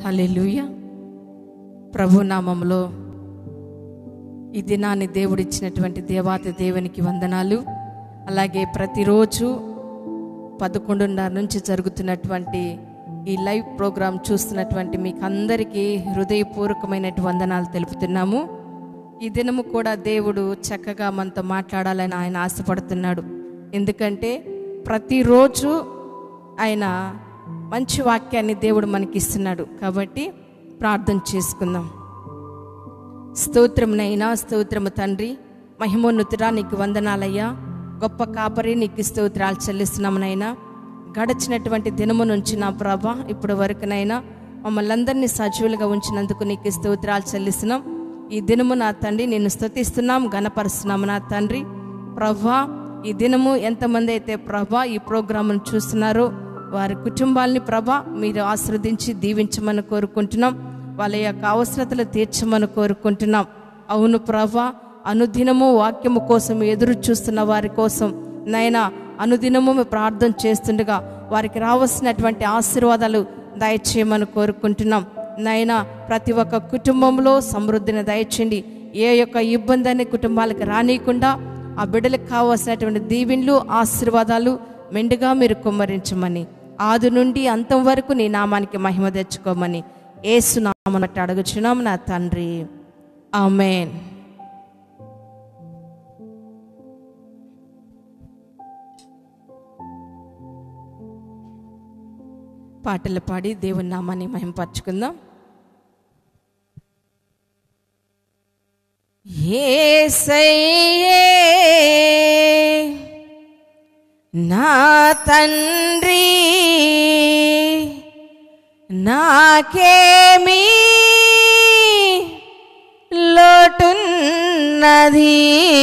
హల్లెలూయ ప్రభు నామంలో ఈ దినాన్ని దేవుడిచ్చినటువంటి దేవాతి దేవునికి వందనాలు అలాగే ప్రతిరోజు పదకొండున్నర నుంచి జరుగుతున్నటువంటి ఈ లైవ్ ప్రోగ్రాం చూస్తున్నటువంటి మీకు అందరికీ హృదయపూర్వకమైనటువంటి వందనాలు తెలుపుతున్నాము ఈ దినము కూడా దేవుడు చక్కగా మనతో మాట్లాడాలని ఆయన ఆశపడుతున్నాడు ఎందుకంటే ప్రతిరోజు ఆయన మంచి వాక్యాన్ని దేవుడు మనకి ఇస్తున్నాడు కాబట్టి ప్రార్థన చేసుకుందాం స్తోత్రమునైనా స్తోత్రము తండ్రి మహిమోన్నతుడా నీకు వందనాలయ్యా గొప్ప కాపరి నీకు స్తోత్రాలు చెల్లిస్తున్నామునైనా గడచినటువంటి దినము నుంచి నా ప్రభ ఇప్పటి వరకునైనా మమ్మల్ని అందరినీ సజీవులుగా ఉంచినందుకు నీకు స్తోత్రాలు చెల్లిస్తున్నాం ఈ దినము నా తండ్రి నేను స్తుతిస్తున్నాం గణపరుస్తున్నాము నా తండ్రి ప్రభా ఈ దినము ఎంతమంది అయితే ప్రభా ఈ ప్రోగ్రామ్ను చూస్తున్నారో వారి కుటుంబాలని ప్రభా మీరు ఆశ్రదించి దీవించమని కోరుకుంటున్నాం వాళ్ళ యొక్క అవసరతలు తీర్చమని కోరుకుంటున్నాం అవును ప్రభా అనుదినము వాక్యము కోసం ఎదురు చూస్తున్న వారి కోసం నైనా అనుదినము మేము ప్రార్థన చేస్తుండగా వారికి రావాల్సినటువంటి ఆశీర్వాదాలు దయచేయమని కోరుకుంటున్నాం నైనా ప్రతి ఒక్క కుటుంబంలో సమృద్ధిని దయచేయండి ఏ యొక్క ఇబ్బంది అనే కుటుంబాలకు రానియకుండా ఆ బిడ్డలకు కావాల్సినటువంటి దీవెన్లు ఆశీర్వాదాలు మెండుగా మీరు కుమ్మరించమని ఆది నుండి అంతం వరకు నీ నామానికి మహిమ తెచ్చుకోమని ఏసునామన్నట్టు అడుగుచున్నాం నా తండ్రి ఆమెన్ పాటలు పాడి దేవుని నామాన్ని మహిమపరచుకుందాం ఏసయ్యే నా తండ్రి నాకేమీ లోటున్నది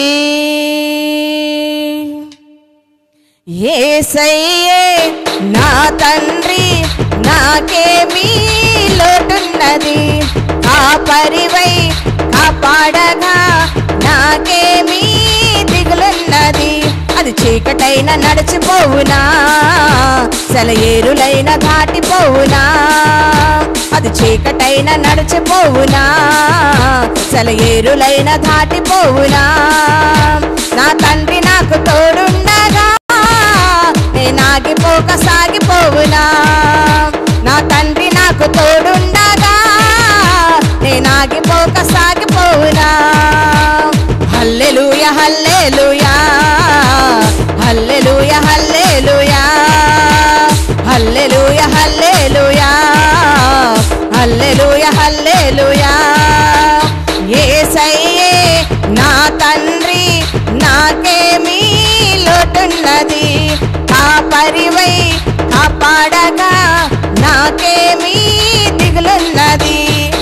ఏసయ్యే నా తండ్రి నాకేమీ లోటున్నది ఆ పరివై కాపాడగా నాకేమీ దిగులున్నది అది చీకటైన నడిచిపోవునా సెలయేరులైన దాటిపోవునా అది చీకటైన నడిచిపోవునా సెలయేరులైన దాటిపోవునా నా తండ్రి నాకు తోడుండగా నేనాగిపోక సాగిపోవునా నా తండ్రి నాకు తోడుండగా నేనాగిపోక సాగిపోవునా హల్లెలూయ హల్లెలూయా హల్లెలూయ హల్లెలూయా హల్లెలూయ హల్లెలూయా హల్లెలూయ హల్లెలూయా యేసయ్యే నా తండ్రి నాకేమీ లోటున్నది ఆ పరివై కాపాడగా నాకేమీ దిగులున్నది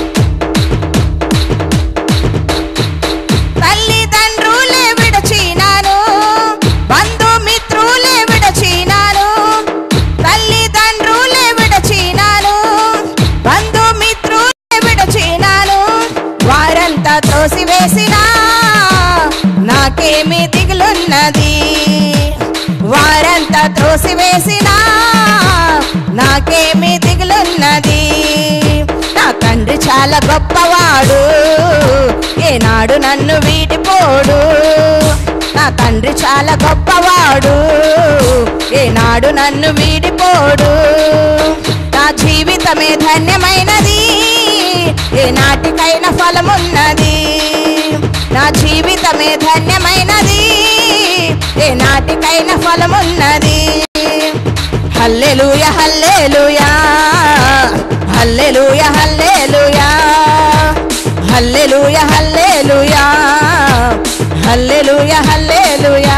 తల్లిదండ్రులే విడచినాను బంధుమిత్రులే విడచినాను తల్లిదండ్రులే విడచినాను బంధుమిత్రులే విడచినాను వారంతా త్రోసివేసినా నాకేమి దిగులున్నది వారంతా త్రోసివేసినా నాకేమి దిగులున్నది నా తండ్రి చాలా గొప్పవాడు ఏనాడు నన్ను వీడిపోడు నా తండ్రి చాలా గొప్పవాడు ఏనాడు నన్ను వీడిపోడు నా జీవితమే ధన్యమైనది ఏ నాటికైనా ఫలమున్నది నా జీవితమే ధన్యమైనది ఏ నాటికైనా ఫలమున్నది హల్లెలూయ హల్లెలూయా హల్లెలూయ హల్లెలూయా హల్లెలూయ హల్లెలూయా హల్లెలూయ హల్లెలూయా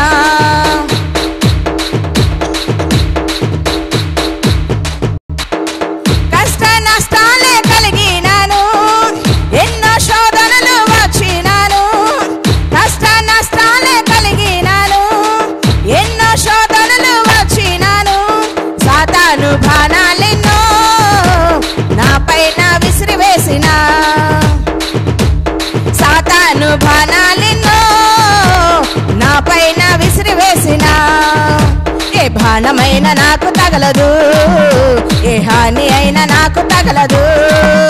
కష్ట నష్టాలే కలిగినాను ఎన్నో శోధనలు వచ్చినాను కష్ట నష్టాలే కలిగినాను ఎన్నో శోధనలు వచ్చినాను సాతాను బాణాలెన్నో నా పైన విసిరివేసిన సాతాను బాణాలెన్నో నా పైన విసిరివేసిన ఏ బాణమైన నాకు తగలదు ఏ హాని అయినా నాకు తగలదు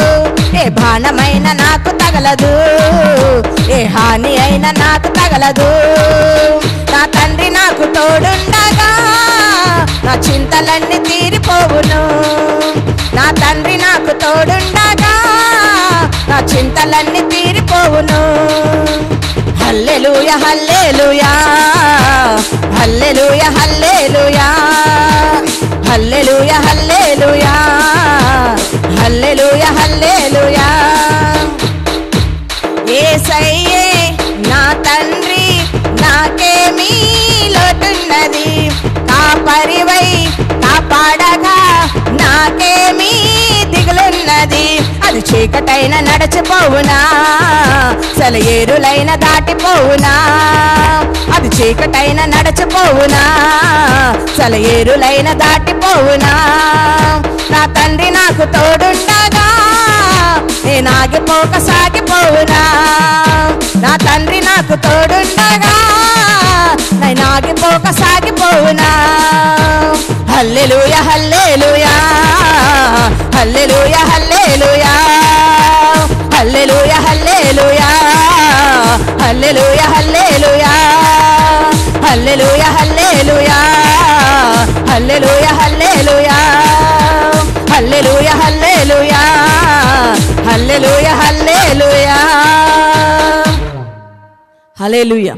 బాణమైన నాకు తగలదు ఏ హాని అయినా నాకు తగలదు నా తండ్రి నాకు తోడుండగా నా చింతలన్నీ తీరిపోవును నా తండ్రి నాకు తోడుండగా నా చింతలన్నీ తీరిపోవును హల్లెలూయ హల్లెలూయా హల్లెలూయ హల్లెలూయా హల్లెలూయ హల్లెలూయా హల్లెలూయ హల్లెలూయా ఏసయ్యే నా తండ్రి నాకేమీ లోటున్నది కాపరివై కాపాడగా నాకేమీ దిగులున్నది అది చీకటైన నడచిపోవునా సెలయేరులైన దాటిపోవునా అది చీకటైన నడచిపోవునా సెలయేరులైన దాటిపోవునా నా తండ్రి నాకు తోడుండగా నేను ఆగిపోక సాగిపోవునా నా తండ్రి నాకు తోడుండగా నేను ఆగిపోక సాగిపోవునా హల్లెలూయ హల్లెలూయా హల్లెలూయ హల్లెలూయా హల్లెలూయ హల్లెలూయా హల్లెలూయ హల్లెలూయా హల్లెలూయ హల్లెలూయా హల్లెలూయ హల్లెలూయా హల్లెలూయ హల్లెలూయా హల్లెలూయ హల్లెలూయా హల్లెలూయా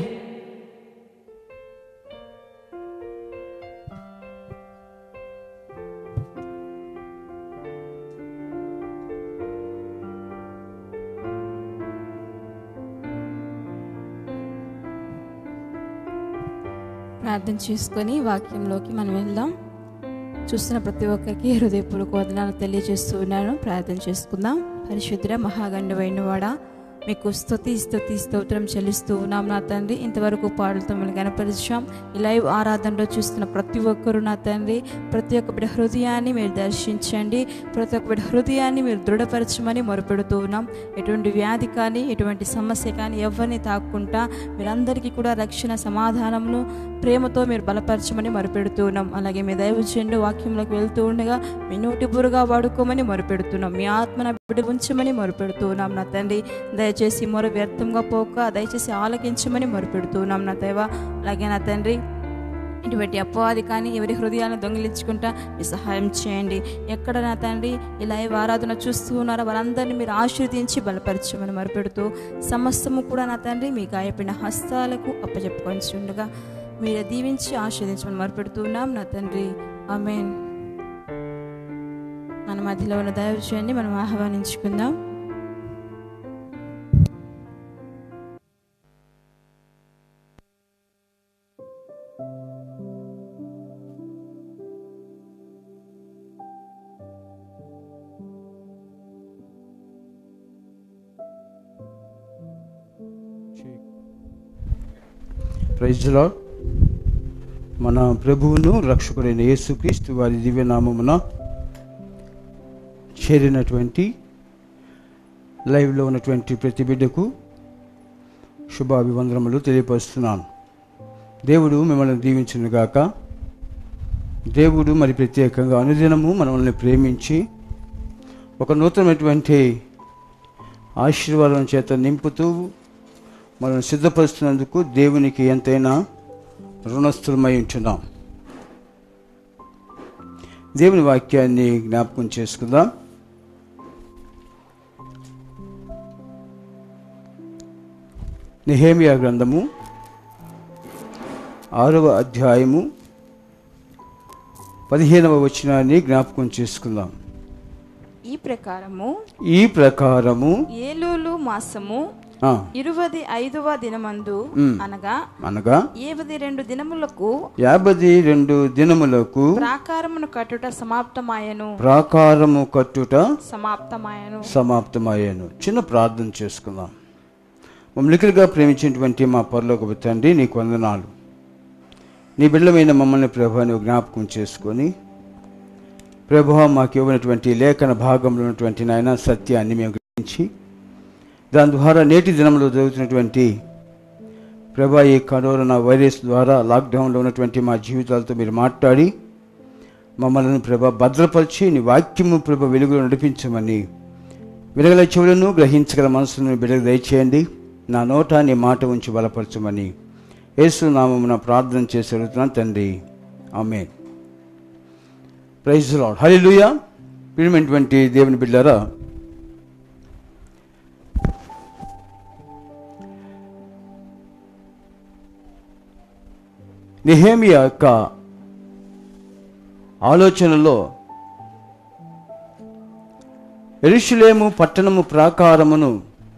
ప్రార్థన చేసుకొని వాక్యంలోకి మనం వెళ్దాం చూస్తున్న ప్రతి ఒక్కరికి హృదయపూర్వక వదనాలు తెలియజేస్తూ ఉన్నాను ప్రార్థన చేసుకుందాం పరిశుద్ధ మహాగండవైన వాడ మీకు స్తుతి స్తుతి స్తోత్రం చెల్లిస్తూ ఉన్నాం నా తండ్రి ఇంతవరకు పాటలతో మిమ్మల్ని కనపరిచాం ఈ లైవ్ ఆరాధనలో చూస్తున్న ప్రతి ఒక్కరు నా తండ్రి ప్రతి ఒక్క బిడ్డ హృదయాన్ని మీరు దర్శించండి ప్రతి ఒక్క బిడ్డ హృదయాన్ని మీరు దృఢపరచమని మొరపెడుతూ ఉన్నాం ఎటువంటి వ్యాధి కానీ ఎటువంటి సమస్య కానీ ఎవరిని తాక్కుంటా మీరందరికీ కూడా రక్షణ సమాధానమును ప్రేమతో మీరు బలపరచమని మొరపెడుతూ ఉన్నాం అలాగే మీ దైవజనుడు వాక్యంలోకి వెళ్తూ ఉండగా మీ నోటి బురుగా వాడుకోమని మొరపెడుతున్నాం మీ ఆత్మన బిడ్డ ఉంచమని మొరపెడుతూ ఉన్నాం నా తండ్రి దయచేసి మొర వ్యర్థంగా పోక దయచేసి ఆలకించమని మొరపెడుతున్నాం నా దైవ అలాగే నా తండ్రి ఇటువంటి అపవాది కానీ ఎవరి హృదయాలను దొంగిలించుకుంటా మీ సహాయం చేయండి ఎక్కడ నా తండ్రి ఇలా ఈ ఆరాధన చూస్తూ ఉన్నారో వారందరినీ మీరు ఆశీర్వదించి బలపరచమని మరిపెడుతూ సమస్తము కూడా నా తండ్రి మీ గాయపడిన హస్తాలకు అప్పచెప్పుకొని ఉండగా మీరే దీవించి ఆశీర్వదించమని మరిపెడుతున్నాం నా తండ్రి ఆమెన్ మన మధ్యలో ఉన్న దైవ చేయండి మనం ఆహ్వానించుకుందాం ప్రైజ్లో మన ప్రభువును రక్షకుడైన యేసుక్రీస్తు వారి దివ్యనామమున చేరినటువంటి లైవ్లో ఉన్నటువంటి ప్రతి బిడ్డకు శుభాభివందనములు తెలియపరుస్తున్నాను దేవుడు మిమ్మల్ని దీవించును గాక దేవుడు మరి ప్రత్యేకంగా అనుదినము మనల్ని ప్రేమించి ఒక నూతనమైనటువంటి ఆశీర్వాదం చేత నింపుతూ మనం సిద్ధపరుస్తున్నందుకు దేవునికి ఎంతైనా రుణస్థులమై ఉంటున్నాం దేవుని వాక్యాన్ని జ్ఞాపకం చేసుకుందాం నిహేమియా గ్రంథము ఆరవ అధ్యాయము పదిహేనవ వచనాన్ని జ్ఞాపకం చేసుకుందాం ఈ ప్రకారము ఈ ప్రకారము ఏలూలు మాసము ఆ, ఇరువది ఐదవ దినమందు అనగా అనగా ఏవది రెండు దినములకు యాభై రెండు దినములకు ప్రాకారమును కట్టుట సమాప్తమాయను ప్రాకారము కట్టుట సమాప్తమాయను సమాప్తమయ్యాను చిన్న ప్రార్థన చేసుకుందాం మమ్మల్నికలుగా ప్రేమించినటువంటి మా పరలోక తండ్రి నీకు వందనాలు నీ బిడ్డలమైన మమ్మల్ని ప్రభు నువ్వు జ్ఞాపకం చేసుకొని ప్రభు మాకు ఇవ్వనటువంటి లేఖన భాగంలో ఉన్నటువంటి నాయన సత్యాన్ని మేము గ్రహించి దాని ద్వారా నేటి దినంలో జరుగుతున్నటువంటి ప్రభా ఈ కరోనా వైరస్ ద్వారా లాక్డౌన్లో ఉన్నటువంటి మా జీవితాలతో మీరు మాట్లాడి మమ్మల్ని ప్రభ భద్రపరిచి నీ వాక్యము ప్రభ వెలుగులో నడిపించమని విరగల చెవులను గ్రహించగల మనసును బిడగ దయచేయండి నా నోట నీ మాట ఉంచి బలపరచమని యేసు నామమున ప్రార్థన చేసి అడుగుతున్నాను తండ్రి ఆమె ప్రైజ్ లాడ్ హల్లెలూయా ప్రియమైనటువంటి దేవుని బిడ్డారా నిహేమియా యొక్క ఆలోచనలో ఎరుషులేము పట్టణము ప్రాకారమును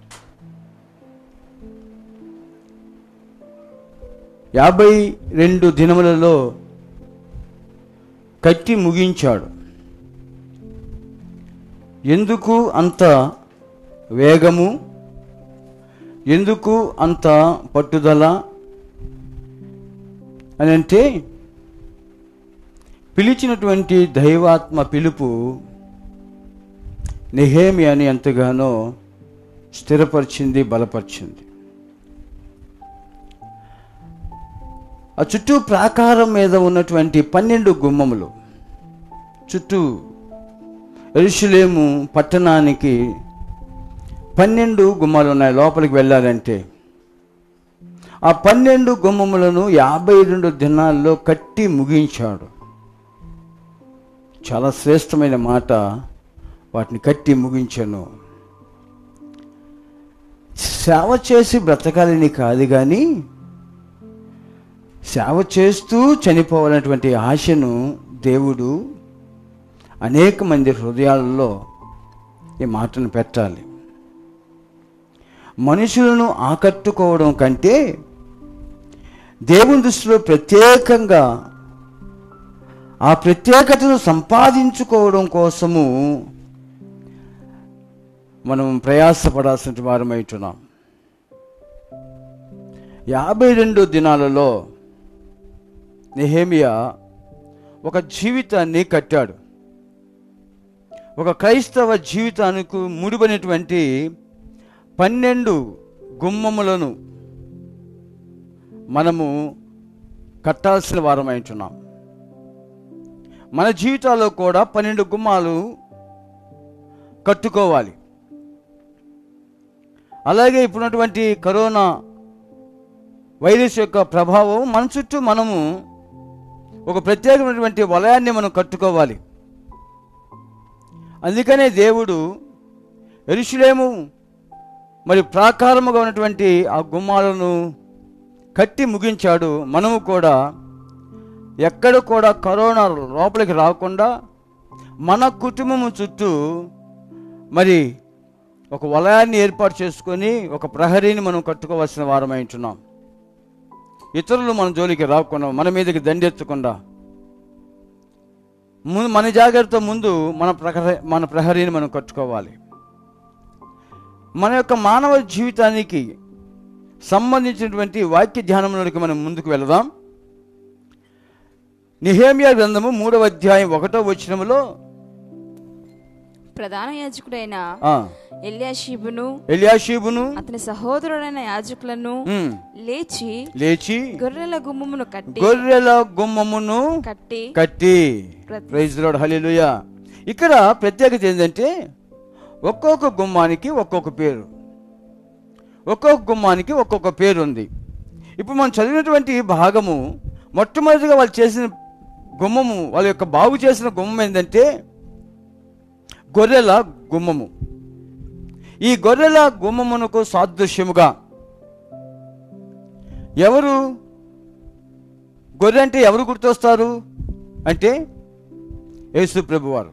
యాభై రెండు దినములలో కట్టి ముగించాడు ఎందుకు అంత వేగము ఎందుకు అంత పట్టుదల అని అంటే పిలిచినటువంటి దైవాత్మ పిలుపు నిహేమి అని ఎంతగానో స్థిరపరిచింది బలపరిచింది ఆ చుట్టూ ప్రాకారం మీద ఉన్నటువంటి పన్నెండు గుమ్మములు చుట్టూ ఎరుషులేము పట్టణానికి పన్నెండు గుమ్మాలు ఉన్నాయి లోపలికి వెళ్ళాలంటే ఆ పన్నెండు గుమ్మములను యాభై రెండు దినాల్లో కట్టి ముగించాడు చాలా శ్రేష్టమైన మాట వాటిని కట్టి ముగించాను సేవ చేసి బ్రతకాలని కాదు కానీ సేవ చేస్తూ చనిపోవాలన్నటువంటి ఆశను దేవుడు అనేక మంది హృదయాలలో ఈ మాటను పెట్టాలి మనుషులను ఆకట్టుకోవడం కంటే దేవుని దృష్టిలో ప్రత్యేకంగా ఆ ప్రత్యేకతను సంపాదించుకోవడం కోసము మనం ప్రయాసపడాల్సిన వారమైతున్నాం యాభై రెండు దినాలలో నెహేమియా ఒక జీవితాన్ని కట్టాడు ఒక క్రైస్తవ జీవితానికి ముడిపడినటువంటి పన్నెండు గుమ్మములను మనము కట్టాల్సిన వారమైంటున్నాం మన జీవితాల్లో కూడా పన్నెండు గుమ్మాలు కట్టుకోవాలి అలాగే ఇప్పుడున్నటువంటి కరోనా వైరస్ యొక్క ప్రభావం మన చుట్టూ మనము ఒక ప్రత్యేకమైనటువంటి వలయాన్ని మనం కట్టుకోవాలి అందుకనే దేవుడు ఎరుషులేము మరి ప్రాకారముగా ఉన్నటువంటి ఆ గుమ్మాలను కట్టి ముగించాడు మనము కూడా ఎక్కడ కూడా కరోనా లోపలికి రాకుండా మన కుటుంబము చుట్టూ మరి ఒక వలయాన్ని ఏర్పాటు చేసుకొని ఒక ప్రహరీని మనం కట్టుకోవాల్సిన వారమై ఉంటున్నాం ఇతరులు మన జోలికి రాకుండా మన మీదకి దండెత్తకుండా ముందు మన జాగ్రత్త ముందు మన ప్రహర మన ప్రహరీని మనం కట్టుకోవాలి మన యొక్క మానవ జీవితానికి సంబంధించినటువంటి వాక్య ధ్యానంలోకి మనం ముందుకు వెళదాం నిహేమియా గ్రంథము మూడవ అధ్యాయం ఒకటో వచనములో ప్రధాన యాజకుడైన ఆ, ఎల్యాషీబును ఎలియాషీబును అతని సహోదరుడైన యాజకులను ఉమ్, లేచి లేచి గొర్రెల గుమ్మమును కట్టి గొర్రెల గుమ్మమును కట్టి కట్టి ప్రతి- ప్రైజ్ లోడ్ హల్లెలూయా ఇక్కడ ప్రత్యేకత ఏంటంటే ఒక్కొక్క గుమ్మానికి ఒక్కొక్క పేరు ఒక్కొక్క గుమ్మానికి ఒక్కొక్క పేరు ఉంది ఇప్పుడు మనం చదివినటువంటి భాగము మొట్టమొదటిగా వాళ్ళు చేసిన గుమ్మము వాళ్ళ యొక్క బాగు చేసిన గుమ్మం ఏంటంటే గొర్రెల గుమ్మము ఈ గొర్రెల గుమ్మమునకు సాదృశ్యముగా ఎవరు గొర్రె అంటే ఎవరు గుర్తొస్తారు అంటే యేసు ప్రభువారు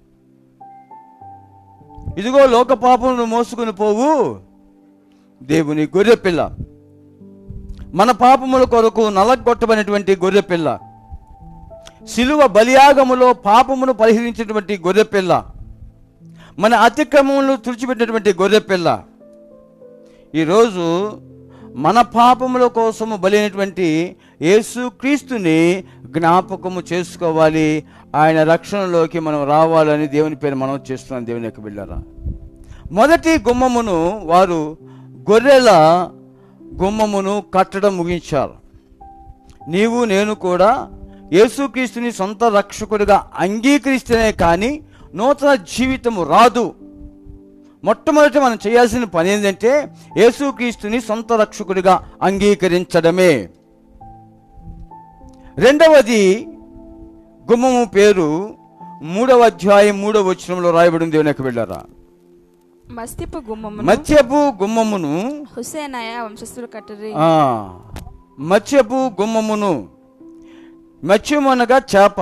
ఇదిగో లోక పాపమును మోసుకుని పోవు దేవుని గొర్రె పిల్ల మన పాపముల కొరకు నలగొట్టబడినటువంటి గొర్రె పిల్ల శిలువ బలియాగములో పాపమును పరిహరించినటువంటి గొర్రె పిల్ల మన అతిక్రమములను తుడిచిపెట్టినటువంటి గొర్రె పిల్ల ఈరోజు మన పాపముల కోసము బలైనటువంటి యేసు క్రీస్తుని జ్ఞాపకము చేసుకోవాలి ఆయన రక్షణలోకి మనం రావాలని దేవుని పేరు మనం చేస్తున్నాం దేవుని యొక్క బిడ్డరా మొదటి గుమ్మమును వారు గొర్రెల గుమ్మమును కట్టడం ముగించారు నీవు నేను కూడా యేసుక్రీస్తుని సొంత రక్షకుడిగా అంగీకరిస్తేనే కానీ నూతన జీవితము రాదు మొట్టమొదటి మనం చేయాల్సిన పని ఏంటంటే యేసుక్రీస్తుని సొంత రక్షకుడిగా అంగీకరించడమే రెండవది గుమ్మము పేరు మూడవ అధ్యాయం మూడవ వచనంలో రాయబడింది దేవునికి వెళ్ళారా మస్తిపు గుమ్మమును మత్స్యపు గుమ్మమును హుసేనాయ వంశస్థులు కట్టరి ఆ, మత్స్యపు గుమ్మమును మత్స్యము అనగా చేప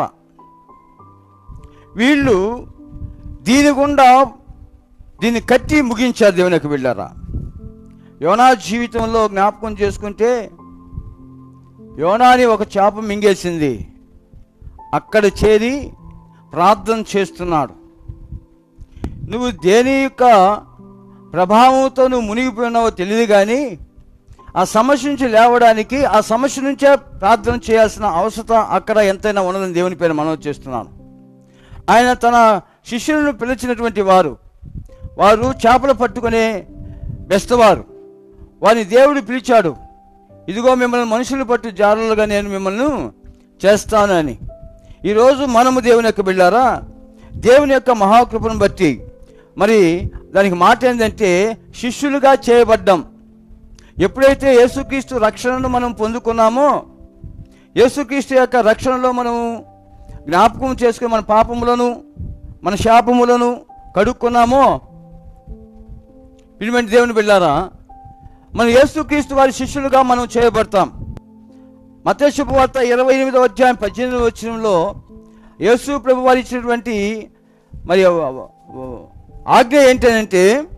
వీళ్ళు దీని గుండా దీన్ని కట్టి ముగించారు దేవునికి వెళ్ళారా యోనా జీవితంలో జ్ఞాపకం చేసుకుంటే యోనాని ఒక చేప మింగేసింది అక్కడ చేరి ప్రార్థన చేస్తున్నాడు నువ్వు దేని యొక్క ప్రభావంతో నువ్వు మునిగిపోయినావో తెలియదు కానీ ఆ సమస్య నుంచి లేవడానికి ఆ సమస్య నుంచే ప్రార్థన చేయాల్సిన అవసరం అక్కడ ఎంతైనా ఉన్నదని దేవుని పేరు మనం చేస్తున్నాను ఆయన తన శిష్యులను పిలిచినటువంటి వారు వారు చేపలు పట్టుకునే బెస్తవారు వారిని దేవుడు పిలిచాడు ఇదిగో మిమ్మల్ని మనుషులు పట్టు జారులుగా నేను మిమ్మల్ని చేస్తాను అని ఈరోజు మనము దేవుని యొక్క బిళ్ళారా దేవుని యొక్క మహాకృపను బట్టి మరి దానికి మాట ఏంటంటే శిష్యులుగా చేయబడ్డాం ఎప్పుడైతే యేసుక్రీస్తు రక్షణను మనం పొందుకున్నామో యేసుక్రీస్తు యొక్క రక్షణలో మనం జ్ఞాపకం చేసుకుని మన పాపములను మన శాపములను కడుక్కున్నామో పిలిమెంటి దేవుని వెళ్ళారా మన యేసుక్రీస్తు వారి శిష్యులుగా మనం చేయబడతాం మతేశుభ వార్త ఇరవై ఎనిమిదవ అధ్యాయం పద్దెనిమిదవ వచ్చినంలో యేసు ప్రభు వారు ఇచ్చినటువంటి మరి ఆజ్ఞ ఏంటంటే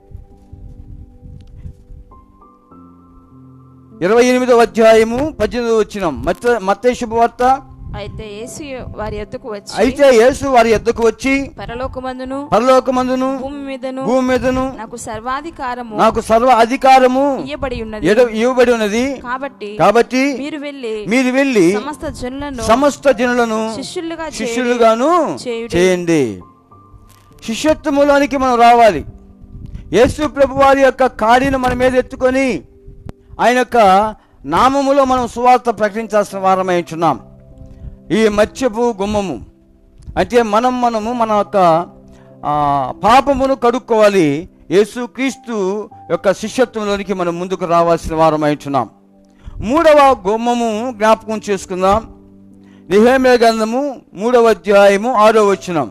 ఇరవై ఎనిమిదవ అధ్యాయము పద్దెనిమిదవ వచ్చిన మత మత్తే శుభవార్త అయితే యేసు వారి ఎద్దుకు వచ్చి అయితే యేసు వారి ఎద్దకు వచ్చి పరలోకమందును పరలోకమందును భూమి మీదను భూమి మీదను నాకు సర్వాధికారము నాకు సర్వ అధికారము ఇయ్యబడి ఉన్నది ఎడ- ఇవ్వబడి ఉన్నది కాబట్టి కాబట్టి మీరు వెళ్ళి మీరు వెళ్ళి సమస్త జనులను సమస్త జనులను శిష్యులుగా చేయుడి. శిష్యులుగాను చేయుడి. చేయండి శిష్యత్వములోనికి మనం రావాలి యేసు ప్రభు వారి యొక్క కాడిని మన మీద ఎత్తుకొని ఆయన యొక్క నామములో మనం సువార్త ప్రకటించాల్సిన వారమై ఉంటున్నాం ఈ మత్స్యపు గుమ్మము అంటే మనం మనము మన యొక్క ఆ, పాపమును కడుక్కోవాలి యేసు క్రీస్తు యొక్క శిష్యత్వంలోనికి మనం ముందుకు రావాల్సిన వారమై ఉంటున్నాం మూడవ గుమ్మము జ్ఞాపకం చేసుకుందాం నిహేమే గ్రంథము మూడవ అధ్యాయము ఆరో వచనం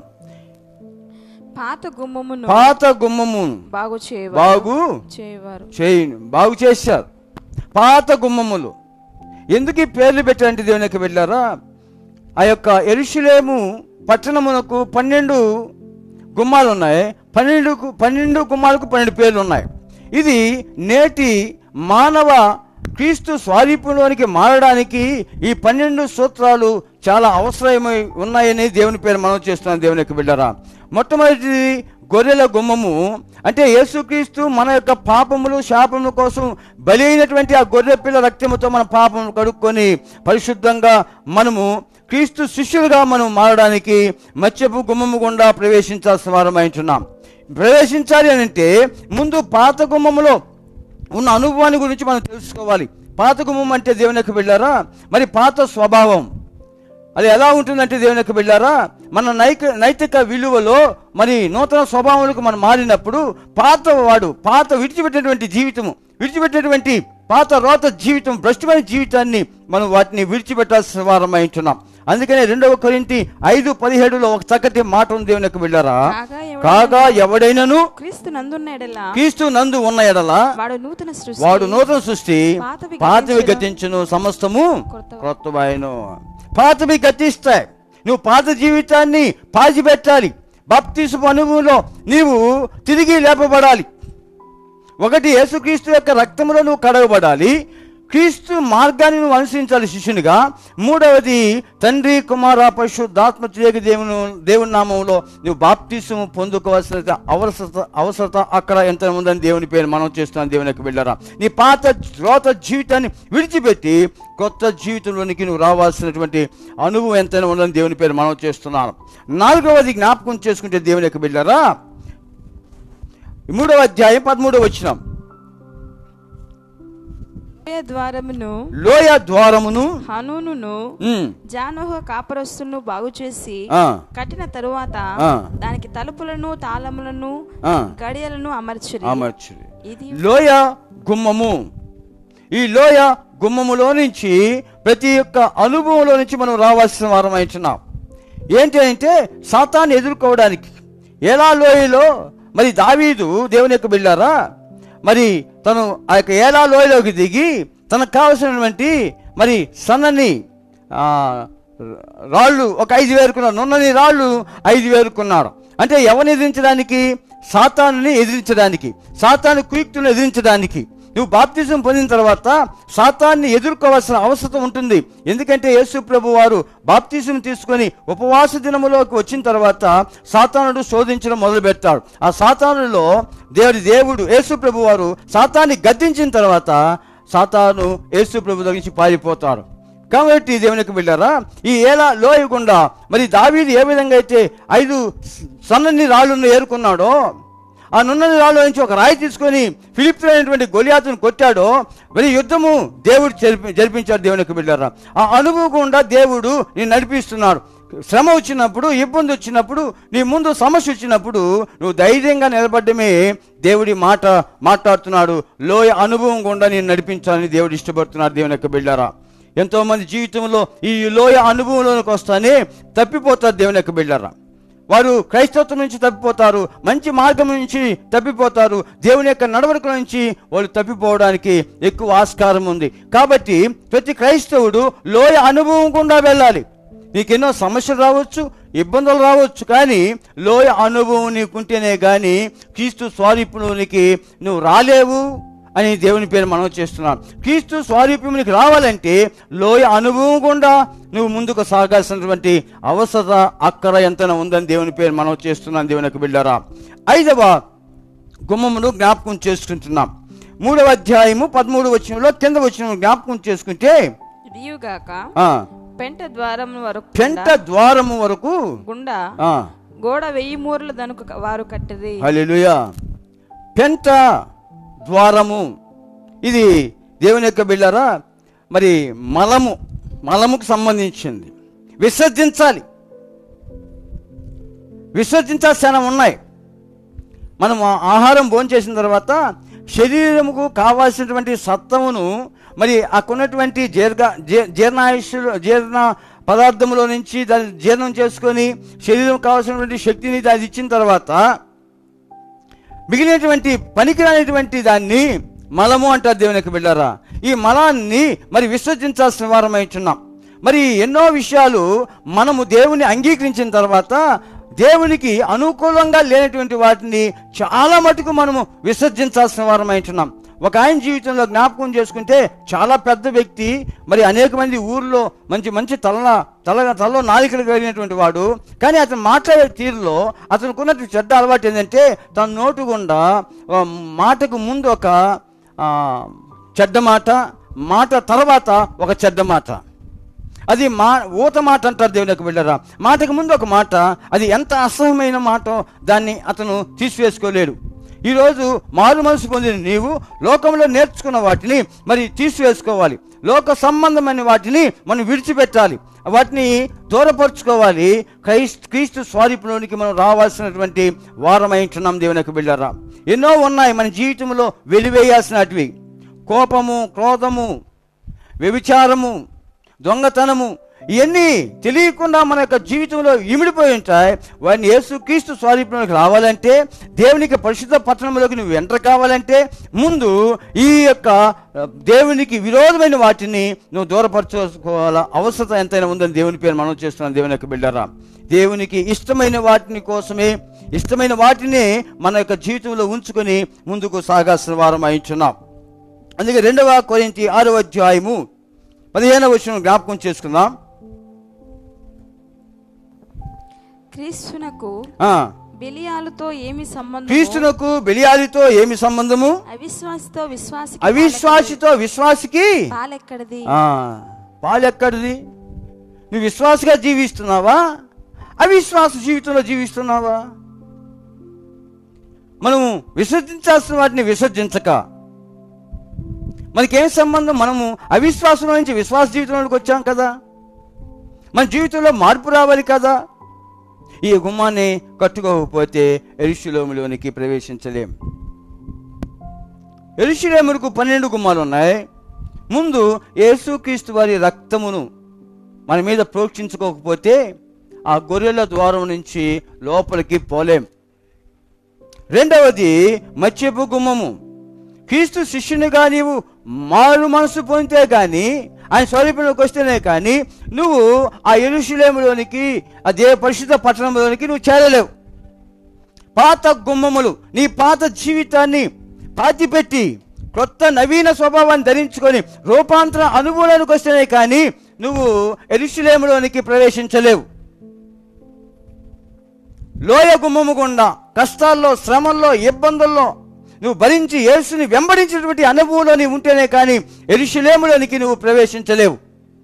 పాత గుమ్మమును పాత గుమ్మము బాగు చేయవారు బాగు చేయవారు చేయను బాగు చేశారు పాత గుమ్మములు ఎందుకు ఈ పేర్లు పెట్టారంటే దేవునికి వెళ్ళారా ఆ యొక్క ఎరుషులేము పట్టణమునకు పన్నెండు గుమ్మాలు ఉన్నాయి పన్నెండు పన్నెండు గుమ్మాలకు పన్నెండు పేర్లు ఉన్నాయి ఇది నేటి మానవ క్రీస్తు స్వారూప్యంలోనికి మారడానికి ఈ పన్నెండు సూత్రాలు చాలా అవసరమై ఉన్నాయని దేవుని పేరు మనం చేస్తున్నాం దేవుని యొక్క బిడ్డరా మొట్టమొదటిది గొర్రెల గుమ్మము అంటే యేసుక్రీస్తు మన యొక్క పాపములు శాపముల కోసం బలి అయినటువంటి ఆ గొర్రె పిల్ల రక్తముతో మన పాపము కడుక్కొని పరిశుద్ధంగా మనము క్రీస్తు శిష్యులుగా మనం మారడానికి మత్స్యపు గుమ్మము గుండా ప్రవేశించాల్సిన వారం ఉంటున్నాం ప్రవేశించాలి అని అంటే ముందు పాత గుమ్మములో ఉన్న అనుభవాన్ని గురించి మనం తెలుసుకోవాలి పాత గుమ్మం అంటే దేవునికి వెళ్ళారా మరి పాత స్వభావం అది ఎలా ఉంటుందంటే దేవునికి వెళ్ళారా మన నైక నైతిక విలువలో మరి నూతన స్వభావాలకు మనం మారినప్పుడు పాత వాడు పాత విడిచిపెట్టినటువంటి జీవితము విడిచిపెట్టినటువంటి పాత రోత జీవితం భ్రష్టమైన జీవితాన్ని మనం వాటిని విడిచిపెట్టాల్సిన వారమై ఉంటున్నాం అందుకనే రెండవ కొరింటి ఐదు పదిహేడులో ఒక చక్కటి మాట ఉంది దేవునికి వెళ్ళారా కాగా ఎవడైనా కాగా ఎవడైనను క్రీస్తు నందున్న ఎడలా క్రీస్తు నందు ఉన్న ఎడలా వాడు నూతన సృష్టి వాడు నూతన సృష్టి పాతవి పాతవి గతించును. గతించును సమస్తము కొత్తవి. క్రొత్తవాయను పాతవి గతిస్తాయి నువ్వు పాత జీవితాన్ని పాచిపెట్టాలి బాప్తిసు అనుభవంలో నీవు తిరిగి లేపబడాలి ఒకటి యేసుక్రీస్తు యొక్క రక్తంలో నువ్వు కడగబడాలి క్రీస్తు మార్గాన్ని నువ్వు అనుసరించాలి శిష్యునిగా మూడవది తండ్రి కుమార పరిశుద్ధాత్మ త్రియేక దేవుని దేవుని నామంలో నువ్వు బాప్తిసము పొందుకోవాల్సిన అవసరత అవసరత అక్కడ ఎంత ఉందని దేవుని పేరు మనం చేస్తున్నాం దేవుని యొక్క వెళ్ళరా నీ పాత రోత జీవితాన్ని విడిచిపెట్టి కొత్త జీవితంలోనికి నువ్వు రావాల్సినటువంటి అనుభవం ఎంతైనా ఉందని దేవుని పేరు మనం చేస్తున్నాను నాలుగవది జ్ఞాపకం చేసుకుంటే దేవుని యొక్క వెళ్ళరా మూడవ అధ్యాయం పదమూడవ వచ్చినాం లోయ ద్వారమును లోయ ద్వారమును హనూనును ఉమ్, జానోహ కాపరస్తును బాగు చేసి ఆ, కట్టిన తరువాత ఆ. దానికి తలుపులను తాళములను ఆ, గడియలను అమర్చిరి అమర్చుడి ఇది లోయ గుమ్మము ఈ లోయ గుమ్మములో నుంచి ప్రతి ఒక్క అనుభవంలో నుంచి మనం రావాల్సిన వారం అవుతున్నాం ఏంటి అంటే సాతాన్ని ఎదుర్కోవడానికి ఎలా లోయలో మరి దావీదు దేవుని యొక్క బిళ్ళారా మరి తను ఆ యొక్క ఏలా లోయలోకి దిగి తనకు కావలసినటువంటి మరి సన్నని ఆ, రాళ్ళు ఒక ఐదు వేరుకున్నారు నున్నని రాళ్ళు ఐదు వేరుకున్నారు అంటే ఎవరిని ఎదిరించడానికి సాతానుని ఎదిరించడానికి సాతాను కుయుక్తులను ఎదిరించడానికి నువ్వు బాప్తిజం పొందిన తర్వాత సాతాన్ని ఎదుర్కోవాల్సిన అవసరం ఉంటుంది ఎందుకంటే యేసు ప్రభు వారు బాప్తిజం తీసుకొని ఉపవాస దినములోకి వచ్చిన తర్వాత సాతానుడు శోధించడం మొదలు పెడతాడు ఆ సాతానులో దేవుడి దేవుడు యేసు ప్రభు వారు సాతాన్ని గద్దించిన తర్వాత సాతాను యేసు ప్రభు దగ్గర నుంచి పారిపోతాడు కాబట్టి దేవునికి వెళ్ళారా ఈ ఏలా లోయకుండా మరి దావీదు ఏ విధంగా అయితే ఐదు సన్నని రాళ్ళను ఏరుకున్నాడో ఆ నున్నని రాళ్ళు నుంచి ఒక రాయి తీసుకొని ఫిలిప్తో అయినటువంటి గొలియాతును కొట్టాడో మరి యుద్ధము దేవుడు జరిపి జరిపించాడు దేవునికి వెళ్ళారా ఆ అనుభవం గుండా దేవుడు నేను నడిపిస్తున్నాడు శ్రమ వచ్చినప్పుడు ఇబ్బంది వచ్చినప్పుడు నీ ముందు సమస్య వచ్చినప్పుడు నువ్వు ధైర్యంగా నిలబడ్డమే దేవుడి మాట మాట్లాడుతున్నాడు లోయ అనుభవం గుండా నేను నడిపించాలని దేవుడు ఇష్టపడుతున్నాడు దేవుని యొక్క బిడ్డారా ఎంతో మంది జీవితంలో ఈ లోయ అనుభవంలోనికి వస్తానే తప్పిపోతారు దేవుని యొక్క బిడ్డారా వారు క్రైస్తవత్వం నుంచి తప్పిపోతారు మంచి మార్గం నుంచి తప్పిపోతారు దేవుని యొక్క నడవడిక నుంచి వాళ్ళు తప్పిపోవడానికి ఎక్కువ ఆస్కారం ఉంది కాబట్టి ప్రతి క్రైస్తవుడు లోయ అనుభవం గుండా వెళ్ళాలి నీకెన్నో సమస్యలు రావచ్చు ఇబ్బందులు రావచ్చు కానీ లోయ అనుభవం నీకుంటేనే కానీ క్రీస్తు స్వారీపులోనికి నువ్వు రాలేవు అని దేవుని పేరు మనం చేస్తున్నాం క్రీస్తు స్వారూప్యమునికి రావాలంటే లోయ అనుభవం గుండా నువ్వు ముందుకు సాగాల్సినటువంటి అవసర అక్కర ఎంతైనా ఉందని దేవుని పేరు మనం చేస్తున్నాం దేవునికి బిడ్డారా ఐదవ గుమ్మమును జ్ఞాపకం చేసుకుంటున్నాం మూడవ అధ్యాయము పదమూడు వచనంలో కింద వచ్చిన జ్ఞాపకం చేసుకుంటే ఇదియుగాక ఆ, పెంట ద్వారం వరకు పెంట ద్వారము వరకు గుండా ఆ, గోడ వెయ్యి మూరల దనుకు వారు కట్టిరి హల్లెలూయా పెంట ద్వారము ఇది దేవుని యొక్క బిళ్ళారా మరి మలము మలముకు సంబంధించింది విసర్జించాలి విసర్జించాల్సిన ఉన్నాయి మనం ఆ ఆహారం భోంచేసిన తర్వాత శరీరముకు కావాల్సినటువంటి సత్వమును మరి అక్కడున్నటువంటి జీర్ఘ జీ- జీర్ణాయుషులు జీర్ణ పదార్థములో నుంచి దాన్ని జీర్ణం చేసుకొని శరీరం కావాల్సినటువంటి శక్తిని అది ఇచ్చిన తర్వాత మిగిలినటువంటి పనికిరానిటువంటి దాన్ని మలము అంటారు దేవుని యొక్క బిడ్డారా ఈ మలాన్ని మరి విసర్జించాల్సిన వారమైచున్నాం మరి ఎన్నో విషయాలు మనము దేవుని అంగీకరించిన తర్వాత దేవునికి అనుకూలంగా లేనటువంటి వాటిని చాలా మటుకు మనము విసర్జించాల్సిన వారమైంటున్నాం ఒక ఆయన జీవితంలో జ్ఞాపకం చేసుకుంటే చాలా పెద్ద వ్యక్తి మరి అనేక మంది ఊర్లో మంచి మంచి తల తల తలలో నాలికలు కలిగినటువంటి వాడు కానీ అతను మాట్లాడే తీరులో అతనికి ఉన్నటువంటి చెడ్డ అలవాటు ఏంటంటే తన నోటు గుండా ఆ, మాటకు ముందు ఒక ఆ, చెడ్డ మాట మాట తర్వాత ఒక చెడ్డ మాట అది మా ఊత మాట అంటారు దేవుని యొక్క బిడ్డరా మాటకు ముందు ఒక మాట అది ఎంత అసహ్యమైన మాట దాన్ని అతను తీసివేసుకోలేడు ఈరోజు మారు మనసు పొందిన నీవు లోకంలో నేర్చుకున్న వాటిని మరి తీసివేసుకోవాలి లోక సంబంధమైన వాటిని మనం విడిచిపెట్టాలి వాటిని దూరపరుచుకోవాలి క్రైస్తు క్రీస్తు స్వారూపులోనికి మనం రావాల్సినటువంటి వారమైంటున్నాం దేవుని యొక్క బిడ్డరా ఎన్నో ఉన్నాయి మన జీవితంలో వెలివేయాల్సినటివి కోపము క్రోధము వ్యభిచారము దొంగతనము ఇవన్నీ తెలియకుండా మన యొక్క జీవితంలో ఇమిడిపోయి ఉంటాయి వారిని యేసుక్రీస్తు స్వారూప్యంలోకి రావాలంటే దేవునికి పరిశుద్ధ పట్టణంలోకి నువ్వు ఎంటర్ కావాలంటే ముందు ఈ యొక్క ఆ, దేవునికి విరోధమైన వాటిని నువ్వు దూరపరచుకోవాల అవసరం ఎంతైనా ఉందని దేవుని పేరు మనం చేస్తున్నాం దేవుని యొక్క బిడ్డరా దేవునికి ఇష్టమైన వాటిని కోసమే ఇష్టమైన వాటిని మన యొక్క జీవితంలో ఉంచుకొని ముందుకు సాగాల్సిన వారం అయించున్నాం అందుకే రెండవ కొరింతి ఆరో అధ్యాయము పదిహేనవ వచ్చిన జ్ఞాపకం చేసుకుందాం క్రీస్తునకు ఆ, బెలియాలతో ఏమి సంబంధం క్రీస్తునకు బెలియాలితో ఏమి సంబంధము అవిశ్వాసితో విశ్వాసి అవిశ్వాసితో విశ్వాసికి పాలెక్కడిది ఆ, పాలెక్కడిది నువ్వు విశ్వాసగా జీవిస్తున్నావా అవిశ్వాస జీవితంలో జీవిస్తున్నావా మనము విసర్జించాల్సిన వాటిని విసర్జించక మనకేం సంబంధం మనము అవిశ్వాసం నుంచి విశ్వాస జీవితంలోకి వచ్చాం కదా మన జీవితంలో మార్పు రావాలి కదా ఈ గుమ్మాన్ని కట్టుకోకపోతే ఎరుషులోములోనికి ప్రవేశించలేం ఎరుషులేములకు పన్నెండు గుమ్మాలు ఉన్నాయి ముందు యేసుక్రీస్తు వారి రక్తమును మన మీద ప్రోక్షించుకోకపోతే ఆ గొర్రెల ద్వారం నుంచి లోపలికి పోలేం రెండవది మత్స్యపు గుమ్మము క్రీస్తు శిష్యునిగా నీవు మారు మనసు పొందితే కానీ ఆయన స్వరూపంలోకి వస్తేనే కానీ నువ్వు ఆ ఎరుషులేములోనికి ఆ దేవ పరిశుద్ధ పట్టణంలోనికి నువ్వు చేరలేవు పాత గుమ్మములు నీ పాత జీవితాన్ని పాతిపెట్టి కొత్త నవీన స్వభావాన్ని ధరించుకొని రూపాంతర అనుభవానికి వస్తేనే కానీ నువ్వు ఎరుషులేములోనికి ప్రవేశించలేవు లోయ గుమ్మము గుండా కష్టాల్లో శ్రమల్లో ఇబ్బందుల్లో నువ్వు భరించి యేసుని వెంబడించినటువంటి అనుభవంలో నీవు ఉంటేనే కానీ ఎరుషులేములోనికి నువ్వు ప్రవేశించలేవు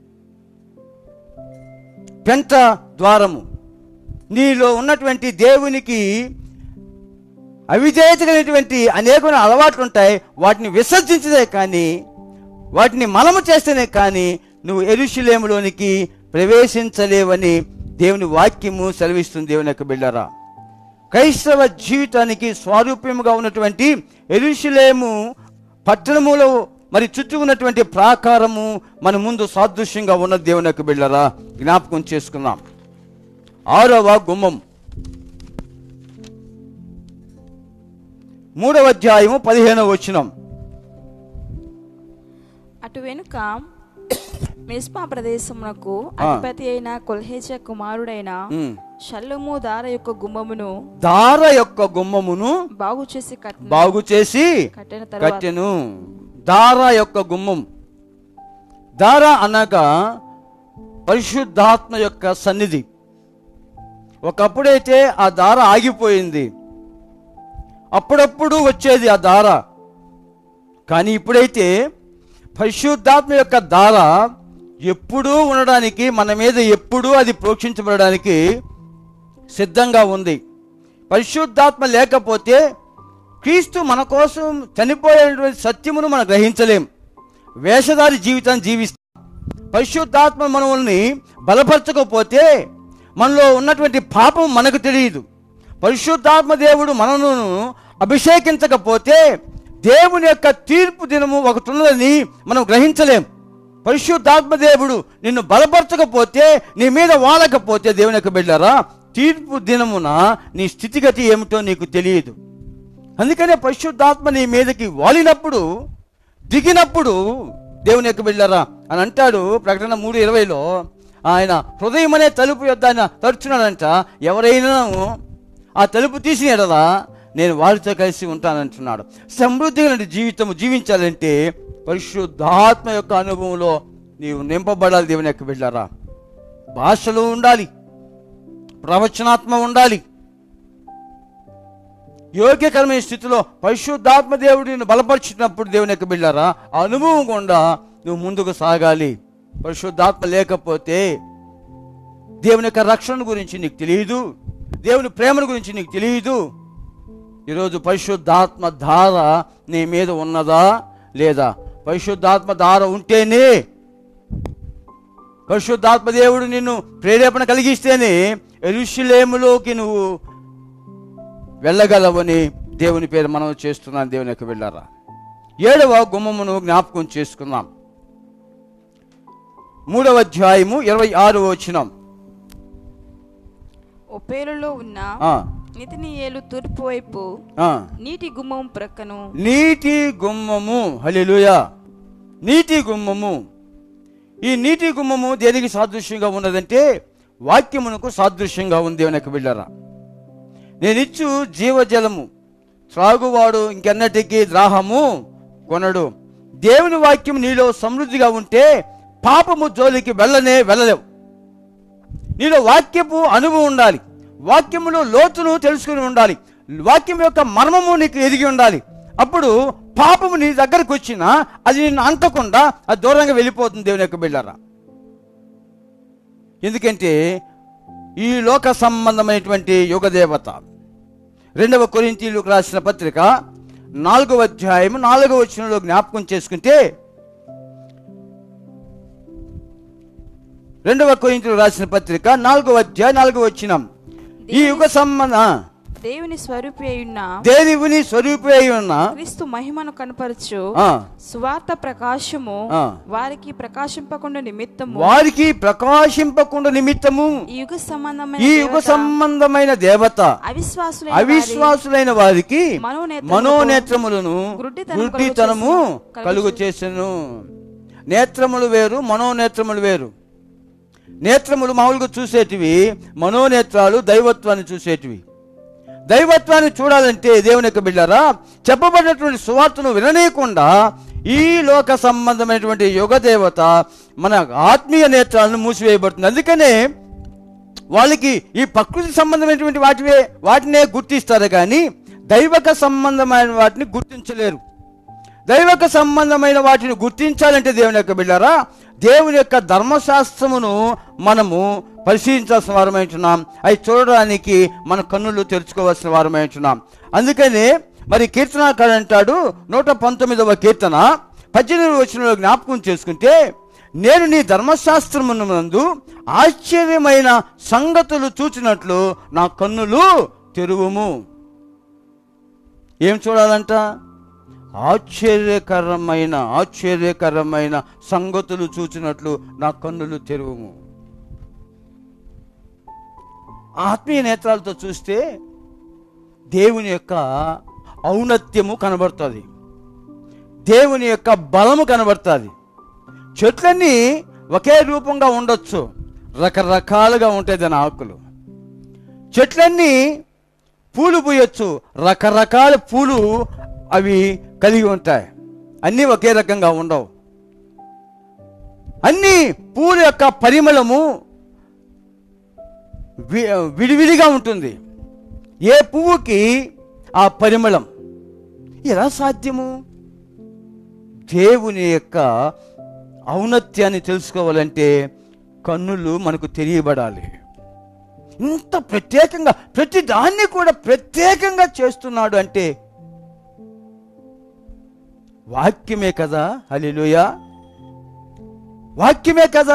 పెంట ద్వారము నీలో ఉన్నటువంటి దేవునికి అవిధేయత కలిగినటువంటి అనేకమైన అలవాట్లు ఉంటాయి వాటిని విసర్జించదే కానీ వాటిని మనము చేస్తేనే కానీ నువ్వు ఎరుషులేములోనికి ప్రవేశించలేవని దేవుని వాక్యము సెలవిస్తుంది దేవుని యొక్క బిడ్డరా క్రైస్తవ జీవితానికి స్వారూప్యముగా ఉన్నటువంటి ఎరుషులేము పట్టణములో మరి చుట్టూ ఉన్నటువంటి ప్రాకారము మన ముందు సాదృశ్యంగా ఉన్న దేవుని యొక్క బిళ్ళరా జ్ఞాపకం చేసుకుందాం ఆరవ గుమ్మం మూడవ అధ్యాయము పదిహేనవ వచనం అటు వెనుక మిస్పా ప్రదేశమునకు అధిపతి అయిన కొల్హేజ కుమారుడైన ఉమ్. షల్లుము దార యొక్క గుమ్మమును దార యొక్క గుమ్మమును బాగు చేసి కట్టిన బాగు చేసి కట్టిన తర్వాత కట్టెను దార యొక్క గుమ్మం దార అనగా పరిశుద్ధాత్మ యొక్క సన్నిధి ఒకప్పుడైతే ఆ దార ఆగిపోయింది అప్పుడప్పుడు వచ్చేది ఆ దార కానీ ఇప్పుడైతే పరిశుద్ధాత్మ యొక్క దార ఎప్పుడూ ఉండడానికి మన మీద ఎప్పుడూ అది ప్రోక్షించబడడానికి సిద్ధంగా ఉంది పరిశుద్ధాత్మ లేకపోతే క్రీస్తు మన కోసం చనిపోయేటువంటి సత్యమును మనం గ్రహించలేం వేషధారి జీవితాన్ని జీవిస్తాం పరిశుద్ధాత్మ మనల్ని బలపరచకపోతే మనలో ఉన్నటువంటి పాపం మనకు తెలియదు పరిశుద్ధాత్మ దేవుడు మనను అభిషేకించకపోతే దేవుని యొక్క తీర్పు దినము ఒకటి ఉన్నదని మనం గ్రహించలేం పరిశుద్ధాత్మ దేవుడు నిన్ను బలపరచకపోతే నీ మీద వాలకపోతే దేవుని యొక్క బిడ్డారా తీర్పు దినమున నీ స్థితిగతి ఏమిటో నీకు తెలియదు అందుకనే పరిశుద్ధాత్మ నీ మీదకి వాలినప్పుడు దిగినప్పుడు దేవుని యొక్క బిళ్ళరా అని అంటాడు ప్రకటన మూడు ఇరవైలో ఆయన హృదయం అనే తలుపు యొద్ద ఆయన తరుచున్నాడంట ఎవరైనా ఆ తలుపు తీసిన ఎడలా నేను వారితో కలిసి ఉంటానంటున్నాడు సమృద్ధి కలిగిన జీవితం జీవించాలంటే పరిశుద్ధాత్మ యొక్క అనుభవంలో నీవు నింపబడాలి దేవుని యొక్క బిళ్ళరా భాషలు ఉండాలి ప్రవచనాత్మ ఉండాలి యోగ్యకరమైన స్థితిలో పరిశుద్ధాత్మ దేవుడిని బలపరిచినప్పుడు దేవుని యొక్క బిళ్ళారా ఆ అనుభవం గుండా నువ్వు ముందుకు సాగాలి పరిశుద్ధాత్మ లేకపోతే దేవుని యొక్క రక్షణ గురించి నీకు తెలియదు దేవుని ప్రేమను గురించి నీకు తెలియదు ఈరోజు పరిశుద్ధాత్మ ధార నీ మీద ఉన్నదా లేదా పరిశుద్ధాత్మ ధార ఉంటేనే పరిశుద్ధాత్మ దేవుడు నిన్ను ప్రేరేపణ కలిగిస్తేనే ఎరుషులేములోకి నువ్వు వెళ్ళగలవని దేవుని పేరు మనం చేస్తున్నాం దేవుని యొక్క వెళ్ళారా ఏడవ గుమ్మమును జ్ఞాపకం చేసుకుందాం మూడవ అధ్యాయము ఇరవై ఆరు వచ్చినాం ఒపేలులో ఉన్న ఆ, నితినియేలు తూర్పు వైపు ఆ. నీటి గుమ్మం ప్రక్కను నీటి గుమ్మము హల్లెలూయా నీటి గుమ్మము ఈ నీటి గుమ్మము దేనికి సాదృశ్యంగా ఉన్నదంటే వాక్యమునకు సాదృశ్యంగా ఉంది దేవుని యొక్క బిళ్ళరా నేనిచ్చు జీవజలము త్రాగువాడు ఇంకెన్నటికీ ద్రాహము కొనడు దేవుని వాక్యం నీలో సమృద్ధిగా ఉంటే పాపము జోలికి వెళ్ళనే వెళ్ళలేవు నీలో వాక్యపు అనుభవం ఉండాలి వాక్యములో లోతును తెలుసుకుని ఉండాలి వాక్యం యొక్క మర్మము నీకు ఎదిగి ఉండాలి అప్పుడు పాపము నీ దగ్గరకు వచ్చినా అది నిన్ను అంటకుండా అది దూరంగా వెళ్ళిపోతుంది దేవుని యొక్క బిళ్ళరా ఎందుకంటే ఈ లోక సంబంధమైనటువంటి యుగదేవత రెండవ కొరింతీలకు రాసిన పత్రిక నాలుగవ అధ్యాయం నాలుగవ వచనంలో జ్ఞాపకం చేసుకుంటే రెండవ కొరింథీయులకు రాసిన పత్రిక నాలుగవ అధ్యాయ నాలుగవ వచ్చినం ఈ యుగ సంబంధ దేవుని స్వరూపి అయ్యున్న దేవుని స్వరూపి అయి ఉన్న క్రీస్తు మహిమను కనపరచు ఆ, సువార్త ప్రకాశము ఆ. వారికి ప్రకాశింపకుండా నిమిత్తము వారికి ప్రకాశింపకుండా నిమిత్తము ఈ యుగ సంబంధమైన ఈ యుగ దేవత సంబంధమైన దేవత అవిశ్వాసులైన అవిశ్వాసులైన వారికి మనోనేత్రములకు మనోనేత్రములను గుడ్డితనము గుడ్డితనము కలుగు కలుగు చేసెను నేత్రములు వేరు మనోనేత్రములు వేరు నేత్రములు మామూలుగా చూసేటివి మనోనేత్రాలు దైవత్వాన్ని చూసేటివి దైవత్వాన్ని చూడాలంటే దేవుని యొక్క బిడ్డారా చెప్పబడినటువంటి సువార్తను విననీయకుండా ఈ లోక సంబంధమైనటువంటి యుగ దేవత మన ఆత్మీయ నేత్రాలను మూసివేయబడుతుంది అందుకనే వాళ్ళకి ఈ ప్రకృతి సంబంధమైనటువంటి వాటివే వాటినే గుర్తిస్తారు కానీ దైవక సంబంధమైన వాటిని గుర్తించలేరు దైవక సంబంధమైన వాటిని గుర్తించాలంటే దేవుని యొక్క బిడ్డారా దేవుని యొక్క ధర్మశాస్త్రమును మనము పరిశీలించాల్సిన వారమైంటున్నాం అవి చూడడానికి మన కన్నులు తెరుచుకోవాల్సిన వారమైంటున్నాం అందుకనే మరి కీర్తనాకారు అంటాడు నూట పంతొమ్మిదవ కీర్తన పద్దెనిమిది వచ్చిన జ్ఞాపకం చేసుకుంటే నేను నీ ధర్మశాస్త్రమునందు ఆశ్చర్యమైన సంగతులు చూచినట్లు నా కన్నులు తెరువుము ఏం చూడాలంట ఆశ్చర్యకరమైన ఆశ్చర్యకరమైన సంగతులు చూచినట్లు నా కన్నులు తెరువుము ఆత్మీయ నేత్రాలతో చూస్తే దేవుని యొక్క ఔన్నత్యము కనబడుతుంది దేవుని యొక్క బలము కనబడుతుంది చెట్లన్నీ ఒకే రూపంగా ఉండొచ్చు రకరకాలుగా ఉంటాయి దాని ఆకులు చెట్లన్నీ పూలు పూయొచ్చు రకరకాల పూలు అవి కలిగి ఉంటాయి అన్నీ ఒకే రకంగా ఉండవు అన్ని పూల యొక్క పరిమళము వి- విడివిడిగా ఉంటుంది ఏ పువ్వుకి ఆ పరిమళం ఎలా సాధ్యము దేవుని యొక్క ఔన్నత్యాన్ని తెలుసుకోవాలంటే కన్నులు మనకు తెలియబడాలి ఇంత ప్రత్యేకంగా ప్రతి దాన్ని కూడా ప్రత్యేకంగా చేస్తున్నాడు అంటే వాక్యమే కదా హలిలుయ వాక్యమే కదా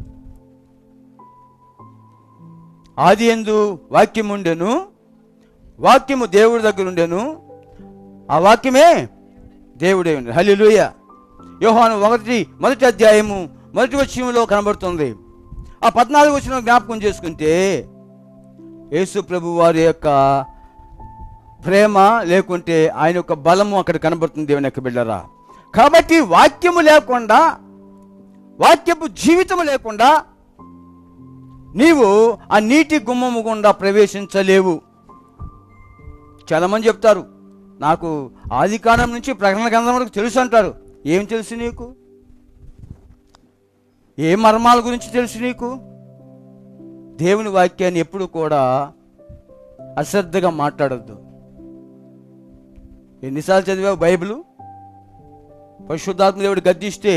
ఆది ఎందు వాక్యం ఉండెను వాక్యము దేవుడి దగ్గర ఉండెను ఆ వాక్యమే దేవుడే ఉండే హలిలుయ యోహాను ఒకటి మొదటి అధ్యాయము మొదటి వచ్చంలో కనబడుతుంది ఆ పద్నాలుగు వచ్చిన జ్ఞాపకం చేసుకుంటే యేసు ప్రభు వారి యొక్క ప్రేమ లేకుంటే ఆయన యొక్క బలము అక్కడ కనబడుతుంది దేవుని యొక్క బిడ్డరా కాబట్టి వాక్యము లేకుండా వాక్యపు జీవితము లేకుండా నీవు ఆ నీటి గుమ్మము గుండా ప్రవేశించలేవు చాలామంది చెప్తారు నాకు ఆది కాలం నుంచి ప్రకటన గ్రంథం వరకు తెలుసు అంటారు ఏం తెలుసు నీకు ఏ మర్మాల గురించి తెలుసు నీకు దేవుని వాక్యాన్ని ఎప్పుడు కూడా అశ్రద్ధగా మాట్లాడద్దు ఎన్నిసార్లు చదివావు బైబిల్ పరిశుద్ధాత్మ దేవుడు గద్దిస్తే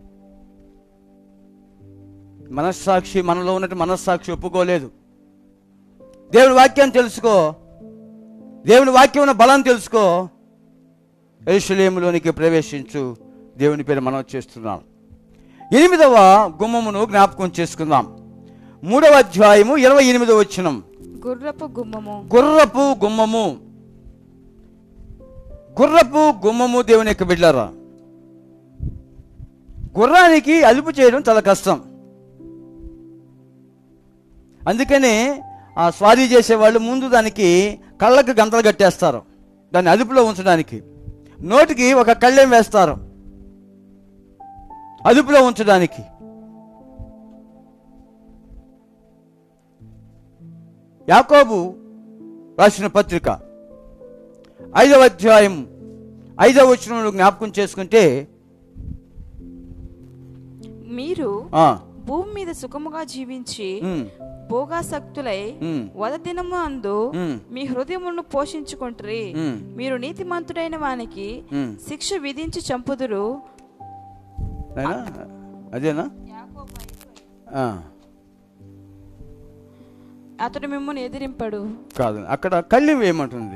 మనస్సాక్షి మనలో ఉన్నట్టు మనస్సాక్షి ఒప్పుకోలేదు దేవుని వాక్యాన్ని తెలుసుకో దేవుని వాక్యం ఉన్న బలం తెలుసుకో ఎరుషలేములోనికి ప్రవేశించు దేవుని పేరు మనం చేస్తున్నాం ఎనిమిదవ గుమ్మమును జ్ఞాపకం చేసుకుందాం మూడవ అధ్యాయము ఇరవై ఎనిమిదవ వచ్చినం గుర్రపు గుమ్మము గుర్రపు గుమ్మము గుర్రపు గుమ్మము దేవుని యొక్క బిడ్డారా గుర్రానికి అదుపు చేయడం చాలా కష్టం అందుకనే ఆ స్వారీ చేసేవాళ్ళు ముందు దానికి కళ్ళకు గంతలు కట్టేస్తారు దాన్ని అదుపులో ఉంచడానికి నోటికి ఒక కళ్ళెం వేస్తారు అదుపులో ఉంచడానికి యాకోబు రాసిన పత్రిక ఐదవ అధ్యాయం ఐదవ వచనంలో జ్ఞాపకం చేసుకుంటే మీరు ఆ, భూమి మీద సుఖముగా జీవించి ఉమ్, భోగాసక్తులై ఉమ్, వదదినము అందు ఉమ్, మీ హృదయమును పోషించుకుంటారు ఉమ్, మీరు నీతిమంతుడైన వానికి ఉమ్. శిక్ష విధించి చంపుదురు నాయనా అదేనా ఆ, అతడు మిమ్మల్ని ఎదిరింపడు కాదు అక్కడ కళ్ళెం వేయమంటుంది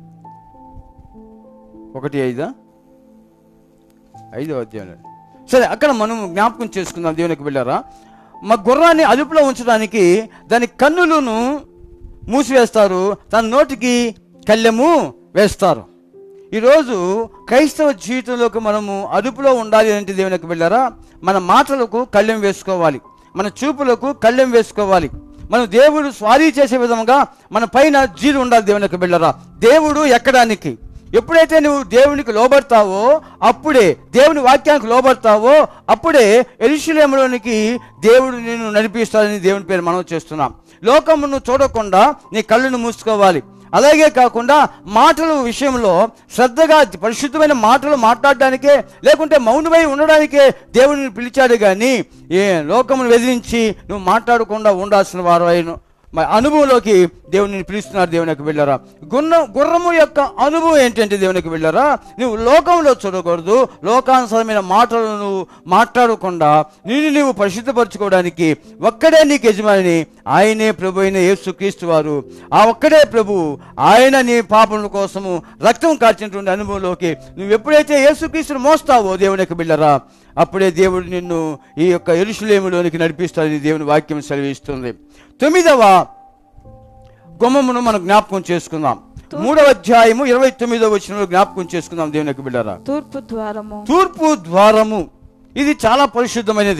ఒకటి ఐదా ఐదో అధ్యాయం సరే అక్కడ మనం జ్ఞాపకం చేసుకుందాం దేవునికి వెళ్ళారా మా గుర్రాన్ని అదుపులో ఉంచడానికి దాని కన్నులను మూసివేస్తారు తన నోటికి కళ్ళెము వేస్తారు ఈరోజు క్రైస్తవ జీవితంలోకి మనము అదుపులో ఉండాలి అంటే దేవునికి వెళ్ళారా మన మాటలకు కళ్ళెం వేసుకోవాలి మన చూపులకు కళ్ళెం వేసుకోవాలి మనం దేవుడు స్వారీ చేసే విధంగా మన పైన జీలు ఉండాలి దేవునికి వెళ్ళరా దేవుడు ఎక్కడానికి ఎప్పుడైతే నువ్వు దేవునికి లోబడతావో అప్పుడే దేవుని వాక్యానికి లోబడతావో అప్పుడే ఎరుషులేములోనికి దేవుడు నిన్ను నడిపిస్తాడని దేవుని పేరు మనం చేస్తున్నాం లోకమును చూడకుండా నీ కళ్ళను మూసుకోవాలి అలాగే కాకుండా మాటల విషయంలో శ్రద్ధగా పరిశుద్ధమైన మాటలు మాట్లాడడానికే లేకుంటే మౌనమై ఉండడానికే దేవుడిని పిలిచాడు కానీ ఏ లోకమును వెదిరించి నువ్వు మాట్లాడకుండా ఉండాల్సిన వారు అయిన మరి అనుభవంలోకి దేవుని పిలుస్తున్నారు దేవునికి వెళ్ళారా గుర్రం గుర్రము యొక్క అనుభవం ఏంటంటే దేవునికి వెళ్ళారా నువ్వు లోకంలో చూడకూడదు లోకానుసరమైన మాటలు నువ్వు మాట్లాడకుండా నిన్ను నువ్వు పరిశుద్ధపరచుకోవడానికి ఒక్కడే నీకు యజమాని ఆయనే ప్రభు అయిన యేసుక్రీస్తు వారు ఆ ఒక్కడే ప్రభు ఆయన నీ పాపముల కోసము రక్తం కార్చినటువంటి అనుభవంలోకి నువ్వు ఎప్పుడైతే యేసుక్రీస్తును మోస్తావో దేవునికి వెళ్ళరా అప్పుడే దేవుడు నిన్ను ఈ యొక్క ఎరుషులేములోనికి నడిపిస్తాడని దేవుని వాక్యం సెలవిస్తుంది తొమ్మిదవ గుమ్మమును మనం జ్ఞాపకం చేసుకుందాం మూడవ అధ్యాయము ఇరవై తొమ్మిదవ వచ్చిన జ్ఞాపకం చేసుకుందాం దేవునికి బిడ్డరా తూర్పు ద్వారము తూర్పు ద్వారము ఇది చాలా పరిశుద్ధమైనది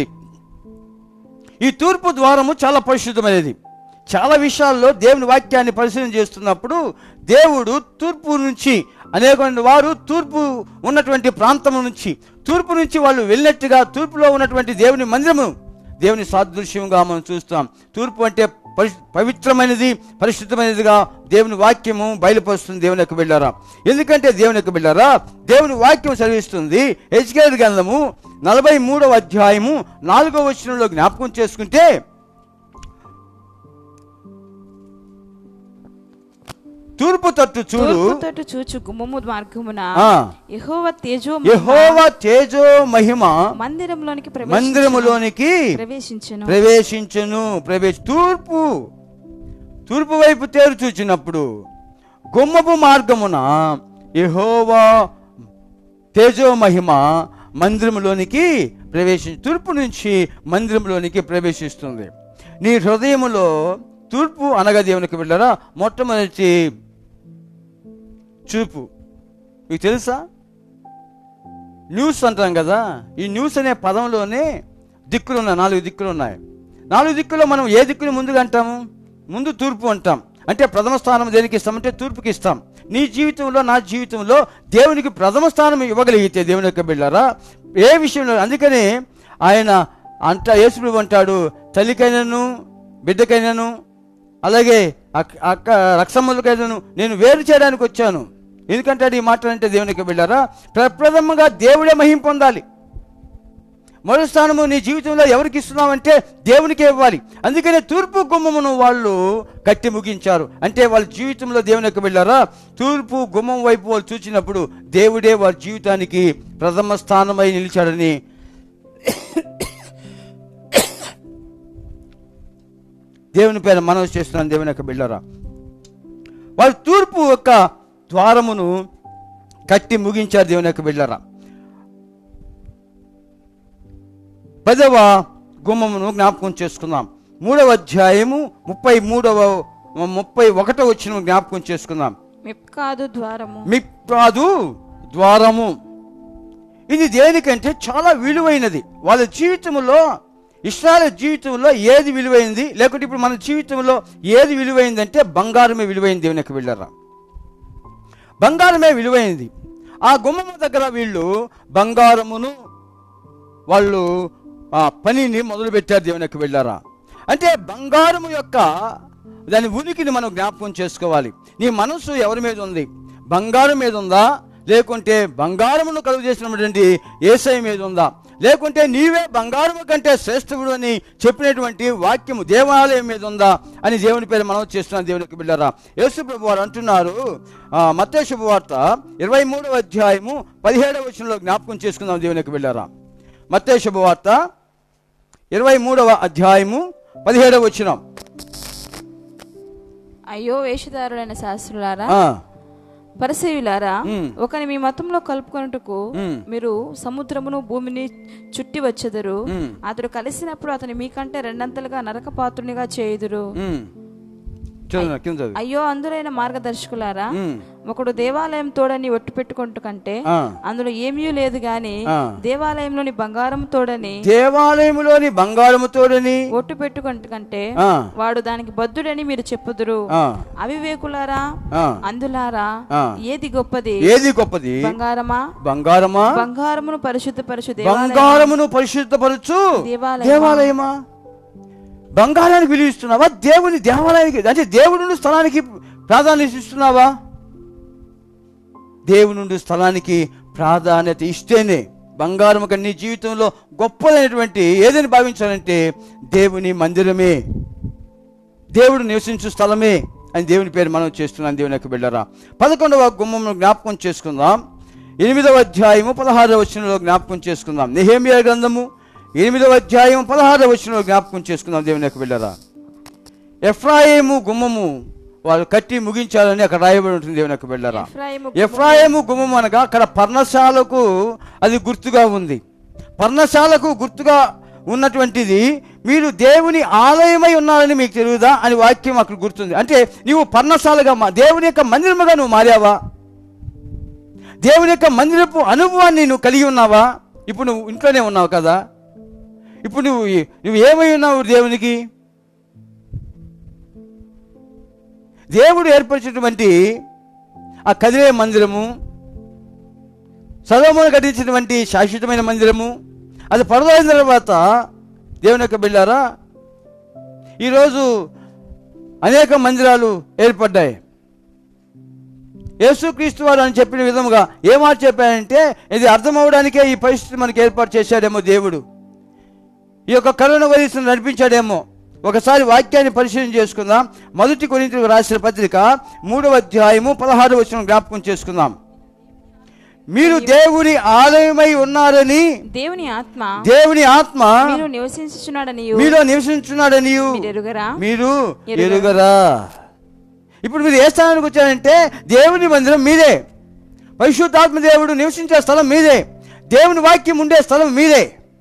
ఈ తూర్పు ద్వారము చాలా పరిశుద్ధమైనది చాలా విషయాల్లో దేవుని వాక్యాన్ని పరిశీలన చేస్తున్నప్పుడు దేవుడు తూర్పు నుంచి అనేక మంది వారు తూర్పు ఉన్నటువంటి ప్రాంతం నుంచి తూర్పు నుంచి వాళ్ళు వెళ్ళినట్టుగా తూర్పులో ఉన్నటువంటి దేవుని మందిరము దేవుని సాదృశ్యంగా మనం చూస్తాం తూర్పు అంటే పరి పవిత్రమైనది పరిశుద్ధమైనదిగా దేవుని వాక్యము బయలుపరుస్తుంది దేవుని యొక్క వెళ్ళారా ఎందుకంటే దేవుని యొక్క వెళ్ళారా దేవుని వాక్యం చదివిస్తుంది హెచ్కేల్ గ్రంథము నలభై మూడవ అధ్యాయము నాలుగవ వచనంలో జ్ఞాపకం చేసుకుంటే తూర్పు తట్టు చూడు తూర్పు తట్టు చూచు గుమ్మము మార్గమున ఆ. యెహోవ తేజో యెహోవా తేజో మహిమ మందిరంలోనికి మందిరములోనికి ప్రవేశించను ప్రవేశించును ప్రవేశ తూర్పు తూర్పు వైపు తేరు చూచినప్పుడు గుమ్మపు మార్గమున యెహోవా తేజో మహిమ మందిరములోనికి ప్రవేశి తూర్పు నుంచి మందిరంలోనికి ప్రవేశిస్తుంది నీ హృదయములో తూర్పు అనగా దేవునికి వెళ్ళారా మొట్టమొదటి చూపు మీకు తెలుసా న్యూస్ అంటాం కదా ఈ న్యూస్ అనే పదంలోనే దిక్కులు ఉన్నాయి నాలుగు దిక్కులు ఉన్నాయి నాలుగు దిక్కుల్లో మనం ఏ దిక్కుని ముందుగా అంటాము ముందు తూర్పు అంటాం అంటే ప్రథమ స్థానం దేనికి ఇస్తామంటే తూర్పుకి ఇస్తాం నీ జీవితంలో నా జీవితంలో దేవునికి ప్రథమ స్థానం ఇవ్వగలిగితే దేవుని యొక్క బిళ్ళారా ఏ విషయంలో అందుకని ఆయన అంట యేసుప్రభు అంటాడు తల్లికైనను బిడ్డకైనను అలాగే అక్క అక్క రక్షములకైనను నేను వేరు చేయడానికి వచ్చాను ఎందుకంటే ఈ మాటలంటే దేవునికి వెళ్ళారా ప్రప్రథమంగా దేవుడే మహిం పొందాలి మొదటి స్థానము నీ జీవితంలో ఎవరికి ఇస్తున్నావంటే దేవునికే ఇవ్వాలి అందుకనే తూర్పు గుమ్మమును వాళ్ళు కట్టి ముగించారు అంటే వాళ్ళ జీవితంలో దేవునికి వెళ్ళారా తూర్పు గుమ్మం వైపు వాళ్ళు చూచినప్పుడు దేవుడే వారి జీవితానికి ప్రథమ స్థానమై నిలిచాడని దేవుని పేరు మనవి చేస్తున్నాను దేవుని యొక్క బిళ్ళరా వాళ్ళు తూర్పు యొక్క ద్వారమును కట్టి ముగించారు దేవుని యొక్క బిళ్ళరా పదవ గుమ్మమును జ్ఞాపకం చేసుకుందాం మూడవ అధ్యాయము ముప్పై మూడవ ముప్పై ఒకటో వచ్చిన జ్ఞాపకం చేసుకుందాం మిప్కాదు ద్వారము మిప్రాదు ద్వారము ఇది దేనికంటే చాలా విలువైనది వాళ్ళ జీవితంలో ఇస్రాయల్ జీవితంలో ఏది విలువైంది లేకుంటే ఇప్పుడు మన జీవితంలో ఏది విలువైందంటే బంగారమే విలువైంది దేవునికి వెళ్ళారా బంగారమే విలువైంది ఆ గుమ్మము దగ్గర వీళ్ళు బంగారమును వాళ్ళు ఆ పనిని మొదలుపెట్టారు దేవునికి వెళ్ళారా అంటే బంగారము యొక్క దాని ఉనికిని మనం జ్ఞాపకం చేసుకోవాలి నీ మనసు ఎవరి మీద ఉంది బంగారం మీద ఉందా లేకుంటే బంగారమును కలుగు చేసినటువంటి ఏసై మీద ఉందా లేకుంటే నీవే బంగారము కంటే శ్రేష్ఠుడు అని చెప్పినటువంటి వాక్యము దేవాలయం మీద ఉందా అని దేవుని పేరు మనం చేస్తున్నాం దేవునికి బిడ్డారా యేసు ప్రభు వారు అంటున్నారు మత్తే శుభవార్త ఇరవై మూడవ అధ్యాయము పదిహేడవ వచనంలో జ్ఞాపకం చేసుకుందాం దేవునికి బిడ్డారా మత్తే శుభవార్త ఇరవై మూడవ అధ్యాయము పదిహేడవ వచనం అయ్యో వేషధారులైన శాస్త్రులారా ఆ, పరిసేయులారా మ్మ్. ఒకని మీ మతంలో కలుపుకొనుటకు మ్మ్. మీరు సముద్రమును భూమిని చుట్టి వచ్చెదరు మ్మ్. అతడు కలిసినప్పుడు అతని మీకంటే రెండంతలుగా నరక పాత్రునిగా చేయుదురు ఉమ్. చదువు కింద చదువు అయ్యో అందులైన మార్గదర్శకులారా ఉమ్. ఒకడు దేవాలయం తోడని ఒట్టు పెట్టుకుంటు కంటే ఆ. అందులో ఏమీ లేదు గాని ఆ. దేవాలయంలోని బంగారం తోడని దేవాలయములోని బంగారముతోడని ఒట్టు పెట్టుకుంటు కంటే ఆ. వాడు దానికి బద్దుడని మీరు చెప్పుదురు ఆ. అవివేకులారా ఆ. అందులారా ఆ. ఏది గొప్పది ఏది గొప్పది బంగారమా బంగారమా బంగారమును పరిశుద్ధపరచు దేవాలయం బంగారమును పరిశుద్ధపరచు దేవాలయమా? దేవాలయమా బంగారానికి విలువిస్తున్నావా దేవుని దేవాలయానికి అంటే దేవుని స్థలానికి ప్రాధాన్యత ఇస్తున్నావా దేవుని స్థలానికి ప్రాధాన్యత ఇస్తేనే బంగారం ఒక నీ జీవితంలో గొప్పదైనటువంటి ఏదని భావించాలంటే దేవుని మందిరమే దేవుడు నివసించు స్థలమే అని దేవుని పేరు మనం చేస్తున్నాం దేవుని యొక్క బిడ్డరా పదకొండవ గుమ్మను జ్ఞాపకం చేసుకుందాం ఎనిమిదవ అధ్యాయము పదహారవ వచనంలో జ్ఞాపకం చేసుకుందాం నెహేమియా గ్రంథము ఎనిమిదవ అధ్యాయం పదహారవ వచనంలో జ్ఞాపకం చేసుకుందాం దేవుని యొక్క బిడ్డరా ఎఫ్రాయిము గుమ్మము వాళ్ళు కట్టి ముగించాలని అక్కడ రాయబడి ఉంటుంది దేవుని యొక్క బిడ్డరా ఎఫ్రాయిము ఎఫ్రాయిము గుమ్మం అనగా అక్కడ పర్ణశాలకు అది గుర్తుగా ఉంది పర్ణశాలకు గుర్తుగా ఉన్నటువంటిది మీరు దేవుని ఆలయమై ఉన్నారని మీకు తెలియదా అని వాక్యం అక్కడ గుర్తుంది అంటే నీవు పర్ణశాలగా మా దేవుని యొక్క మందిరముగా నువ్వు మారావా దేవుని యొక్క మందిరపు అనుభవాన్ని నువ్వు కలిగి ఉన్నావా ఇప్పుడు నువ్వు ఇంట్లోనే ఉన్నావు కదా ఇప్పుడు నువ్వు నువ్వు ఏమై ఉన్నావు దేవునికి దేవుడు ఏర్పరిచినటువంటి ఆ కదిలే మందిరము సదోమును కట్టించినటువంటి శాశ్వతమైన మందిరము అది పరదైన తర్వాత దేవుని యొక్క బిళ్ళారా ఈరోజు అనేక మందిరాలు ఏర్పడ్డాయి యేసుక్రీస్తు వారు అని చెప్పిన విధముగా ఏ మాట చెప్పారంటే ఇది అర్థమవడానికే ఈ పరిస్థితి మనకి ఏర్పాటు చేశాడేమో దేవుడు ఈ యొక్క కరోనా వైరస్ను నడిపించాడేమో ఒకసారి వాక్యాన్ని పరిశీలన చేసుకుందాం మొదటి కొరింతలకు రాసిన పత్రిక మూడవ అధ్యాయము పదహారు వచ్చిన జ్ఞాపకం చేసుకుందాం మీరు దేవుని ఆలయమై ఉన్నారని దేవుని ఆత్మ దేవుని ఆత్మ మీరు నివసించుచున్నాడని మీలో నివసించున్నాడని మీరు ఎరుగరా మీరు ఎరుగరా. ఎరుగరా ఇప్పుడు మీరు ఏ స్థానానికి వచ్చారంటే దేవుని మందిరం మీదే పరిశుద్ధాత్మ దేవుడు నివసించే స్థలం మీదే దేవుని వాక్యం ఉండే స్థలం మీదే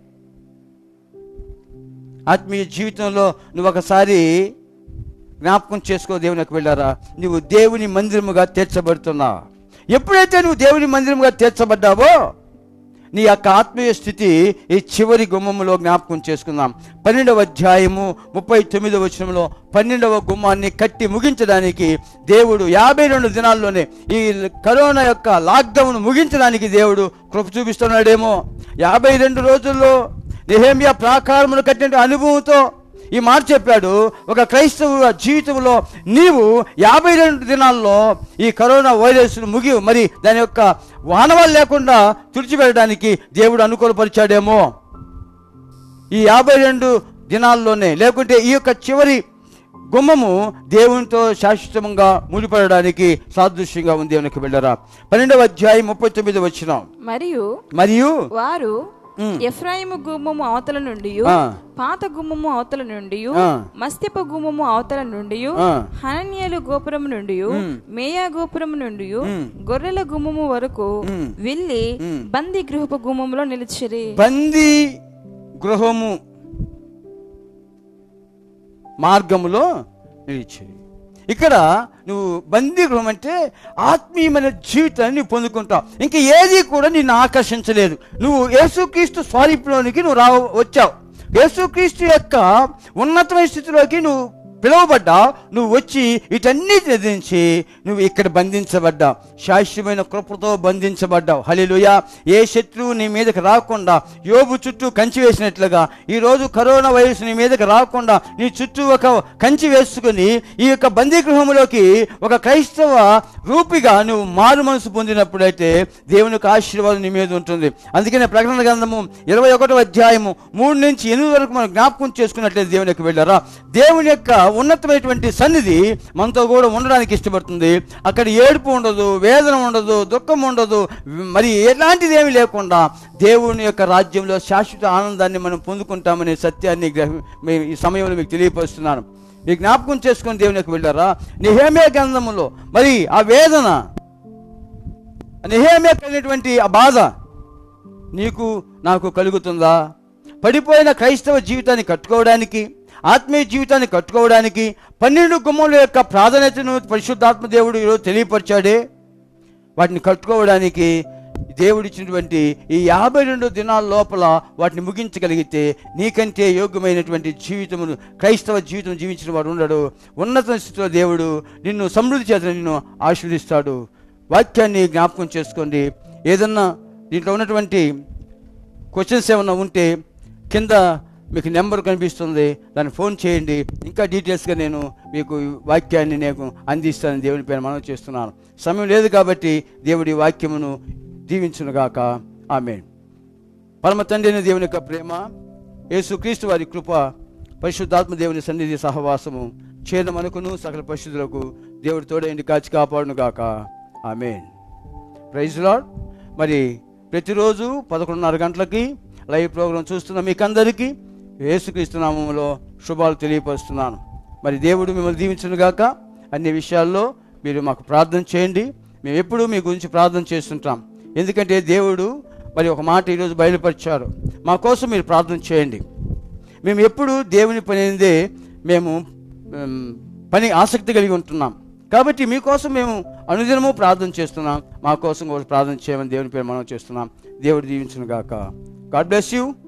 ఆత్మీయ జీవితంలో నువ్వు ఒకసారి జ్ఞాపకం చేసుకో దేవునికి వెళ్ళారా నువ్వు దేవుని మందిరముగా తీర్చబడుతున్నావు ఎప్పుడైతే నువ్వు దేవుని మందిరముగా తీర్చబడ్డావో నీ యొక్క ఆత్మీయ స్థితి ఈ చివరి గుమ్మములో జ్ఞాపకం చేసుకుందాం పన్నెండవ అధ్యాయము ముప్పై తొమ్మిదవ వచనంలో పన్నెండవ గుమ్మాన్ని కట్టి ముగించడానికి దేవుడు యాభై రెండు దినాల్లోనే ఈ కరోనా యొక్క లాక్డౌన్ ముగించడానికి దేవుడు కృప చూపిస్తున్నాడేమో యాభై రెండు రోజుల్లో నెహేమియా ప్రాకారమును కట్టిన అనుభవంతో ఈ మాట చెప్పాడు ఒక క్రైస్తవ జీవితంలో నీవు యాభై రెండు దినాల్లో ఈ కరోనా వైరస్ను ముగి మరి దాని యొక్క వానవాలు లేకుండా తుడిచిపెట్టడానికి దేవుడు అనుకూలపరిచాడేమో ఈ యాభై రెండు దినాల్లోనే లేకుంటే ఈ యొక్క చివరి గుమ్మము దేవునితో శాశ్వతంగా ముడిపడడానికి సాదృశ్యంగా ఉంది దేవునికి వెళ్ళరా పన్నెండవ అధ్యాయం ముప్పై తొమ్మిది వచ్చిన మరియు మరియు వారు ఉమ్. ఎఫ్రాయిము గుమ్మము అవతల నుండి ఆ. పాత గుమ్మము అవతల నుండి ఆ. మస్తిప గుమ్మము అవతల నుండి ఆ. హనన్యలు గోపురము నుండి మేయా గోపురము నుండి గొర్రెల గుమ్మము వరకు ఉమ్. వెళ్ళి బంది గృహపు గుమ్మములో నిలిచిరి బందీ గృహము మార్గములో నిలిచి ఇక్కడ నువ్వు బందీ గృహం అంటే ఆత్మీయమైన జీవితాన్ని నువ్వు పొందుకుంటావు ఇంకా ఏది కూడా నిన్ను ఆకర్షించలేదు నువ్వు యేసుక్రీస్తు స్వరూపంలోనికి నువ్వు రా వచ్చావు యేసుక్రీస్తు యొక్క ఉన్నతమైన స్థితిలోకి నువ్వు పిలువబడ్డావు నువ్వు వచ్చి వీటన్నిటిని ఎదిరించి నువ్వు ఇక్కడ బంధించబడ్డావు శాశ్వతమైన కృపతో బంధించబడ్డావు హలిలుయ ఏ శత్రువు నీ మీదకి రాకుండా యోబు చుట్టూ కంచి వేసినట్లుగా ఈరోజు కరోనా వైరస్ నీ మీదకి రాకుండా నీ చుట్టూ ఒక కంచి వేసుకుని ఈ యొక్క బందీగృహంలోకి ఒక క్రైస్తవ రూపిగా నువ్వు మారు మనసు పొందినప్పుడైతే దేవుని యొక్క ఆశీర్వాదం నీ మీద ఉంటుంది అందుకనే ప్రకటన గ్రంథము ఇరవై ఒకటో అధ్యాయము మూడు నుంచి ఎనిమిది వరకు మనం జ్ఞాపకం చేసుకున్నట్లయితే దేవుని యొక్క వెళ్ళారా దేవుని యొక్క ఉన్నతమైనటువంటి సన్నిధి మనతో కూడా ఉండడానికి ఇష్టపడుతుంది అక్కడ ఏడుపు ఉండదు వేదన ఉండదు దుఃఖం ఉండదు మరి ఎలాంటిది ఏమీ లేకుండా దేవుని యొక్క రాజ్యంలో శాశ్వత ఆనందాన్ని మనం పొందుకుంటామనే సత్యాన్ని గ్రహ- మీ- ఈ సమయంలో మీకు తెలియపరుస్తున్నాను మీ జ్ఞాపకం చేసుకొని దేవుని యొక్క వెళ్ళారా నిహేమే గ్రంథములో మరి ఆ వేదన నెహేమియా కలిగినటువంటి ఆ బాధ నీకు నాకు కలుగుతుందా పడిపోయిన క్రైస్తవ జీవితాన్ని కట్టుకోవడానికి ఆత్మీయ జీవితాన్ని కట్టుకోవడానికి పన్నెండు గుమ్మల యొక్క ప్రాధాన్యతను పరిశుద్ధాత్మ దేవుడు ఈరోజు తెలియపరిచాడే వాటిని కట్టుకోవడానికి దేవుడు ఇచ్చినటువంటి ఈ యాభై రెండు దినాల లోపల వాటిని ముగించగలిగితే నీకంటే యోగ్యమైనటువంటి జీవితమును క్రైస్తవ జీవితం జీవించిన వాడు ఉండడు ఉన్నత స్థితిలో దేవుడు నిన్ను సమృద్ధి చేత నిన్ను ఆశీర్దిస్తాడు వాక్యాన్ని జ్ఞాపకం చేసుకోండి ఏదన్నా దీంట్లో ఉన్నటువంటి క్వశ్చన్స్ ఏమన్నా ఉంటే కింద మీకు నెంబర్ కనిపిస్తుంది దాన్ని ఫోన్ చేయండి ఇంకా డీటెయిల్స్గా నేను మీకు ఈ వాక్యాన్ని నేను అందిస్తానని దేవుని పేరు మనం చేస్తున్నాను సమయం లేదు కాబట్టి దేవుడి వాక్యమును దీవించునుగాక ఆమె పరమ తండ్రి అయిన దేవుని యొక్క ప్రేమ యేసుక్రీస్తు వారి కృప పరిశుద్ధాత్మ దేవుని సన్నిధి సహవాసము చేరిన మనకును సకల పరిశుద్ధులకు దేవుడి తోడైంది కాచి కాపాడును గాక ఆమెన్ ప్రైజ్ లాడ్ మరి ప్రతిరోజు పదకొండున్నర గంటలకి లైవ్ ప్రోగ్రాం చూస్తున్న మీకందరికీ యేసుక్రీస్తు నామములో శుభాలు తెలియపరుస్తున్నాను మరి దేవుడు మిమ్మల్ని దీవించును గాక అన్ని విషయాల్లో మీరు మాకు ప్రార్థన చేయండి మేము ఎప్పుడూ మీ గురించి ప్రార్థన చేస్తుంటాం ఎందుకంటే దేవుడు మరి ఒక మాట ఈరోజు బయలుపరిచారు మా కోసం మీరు ప్రార్థన చేయండి మేము ఎప్పుడు దేవుని పని అయిందే మేము ఉమ్, పని ఆసక్తి కలిగి ఉంటున్నాం కాబట్టి మీకోసం మేము అనుదినము ప్రార్థన చేస్తున్నాం మా కోసం కూడా ప్రార్థన చేయమని దేవుని పేరు మనం చేస్తున్నాం దేవుడు దీవించును గాక గాడ్ బ్లెస్ యూ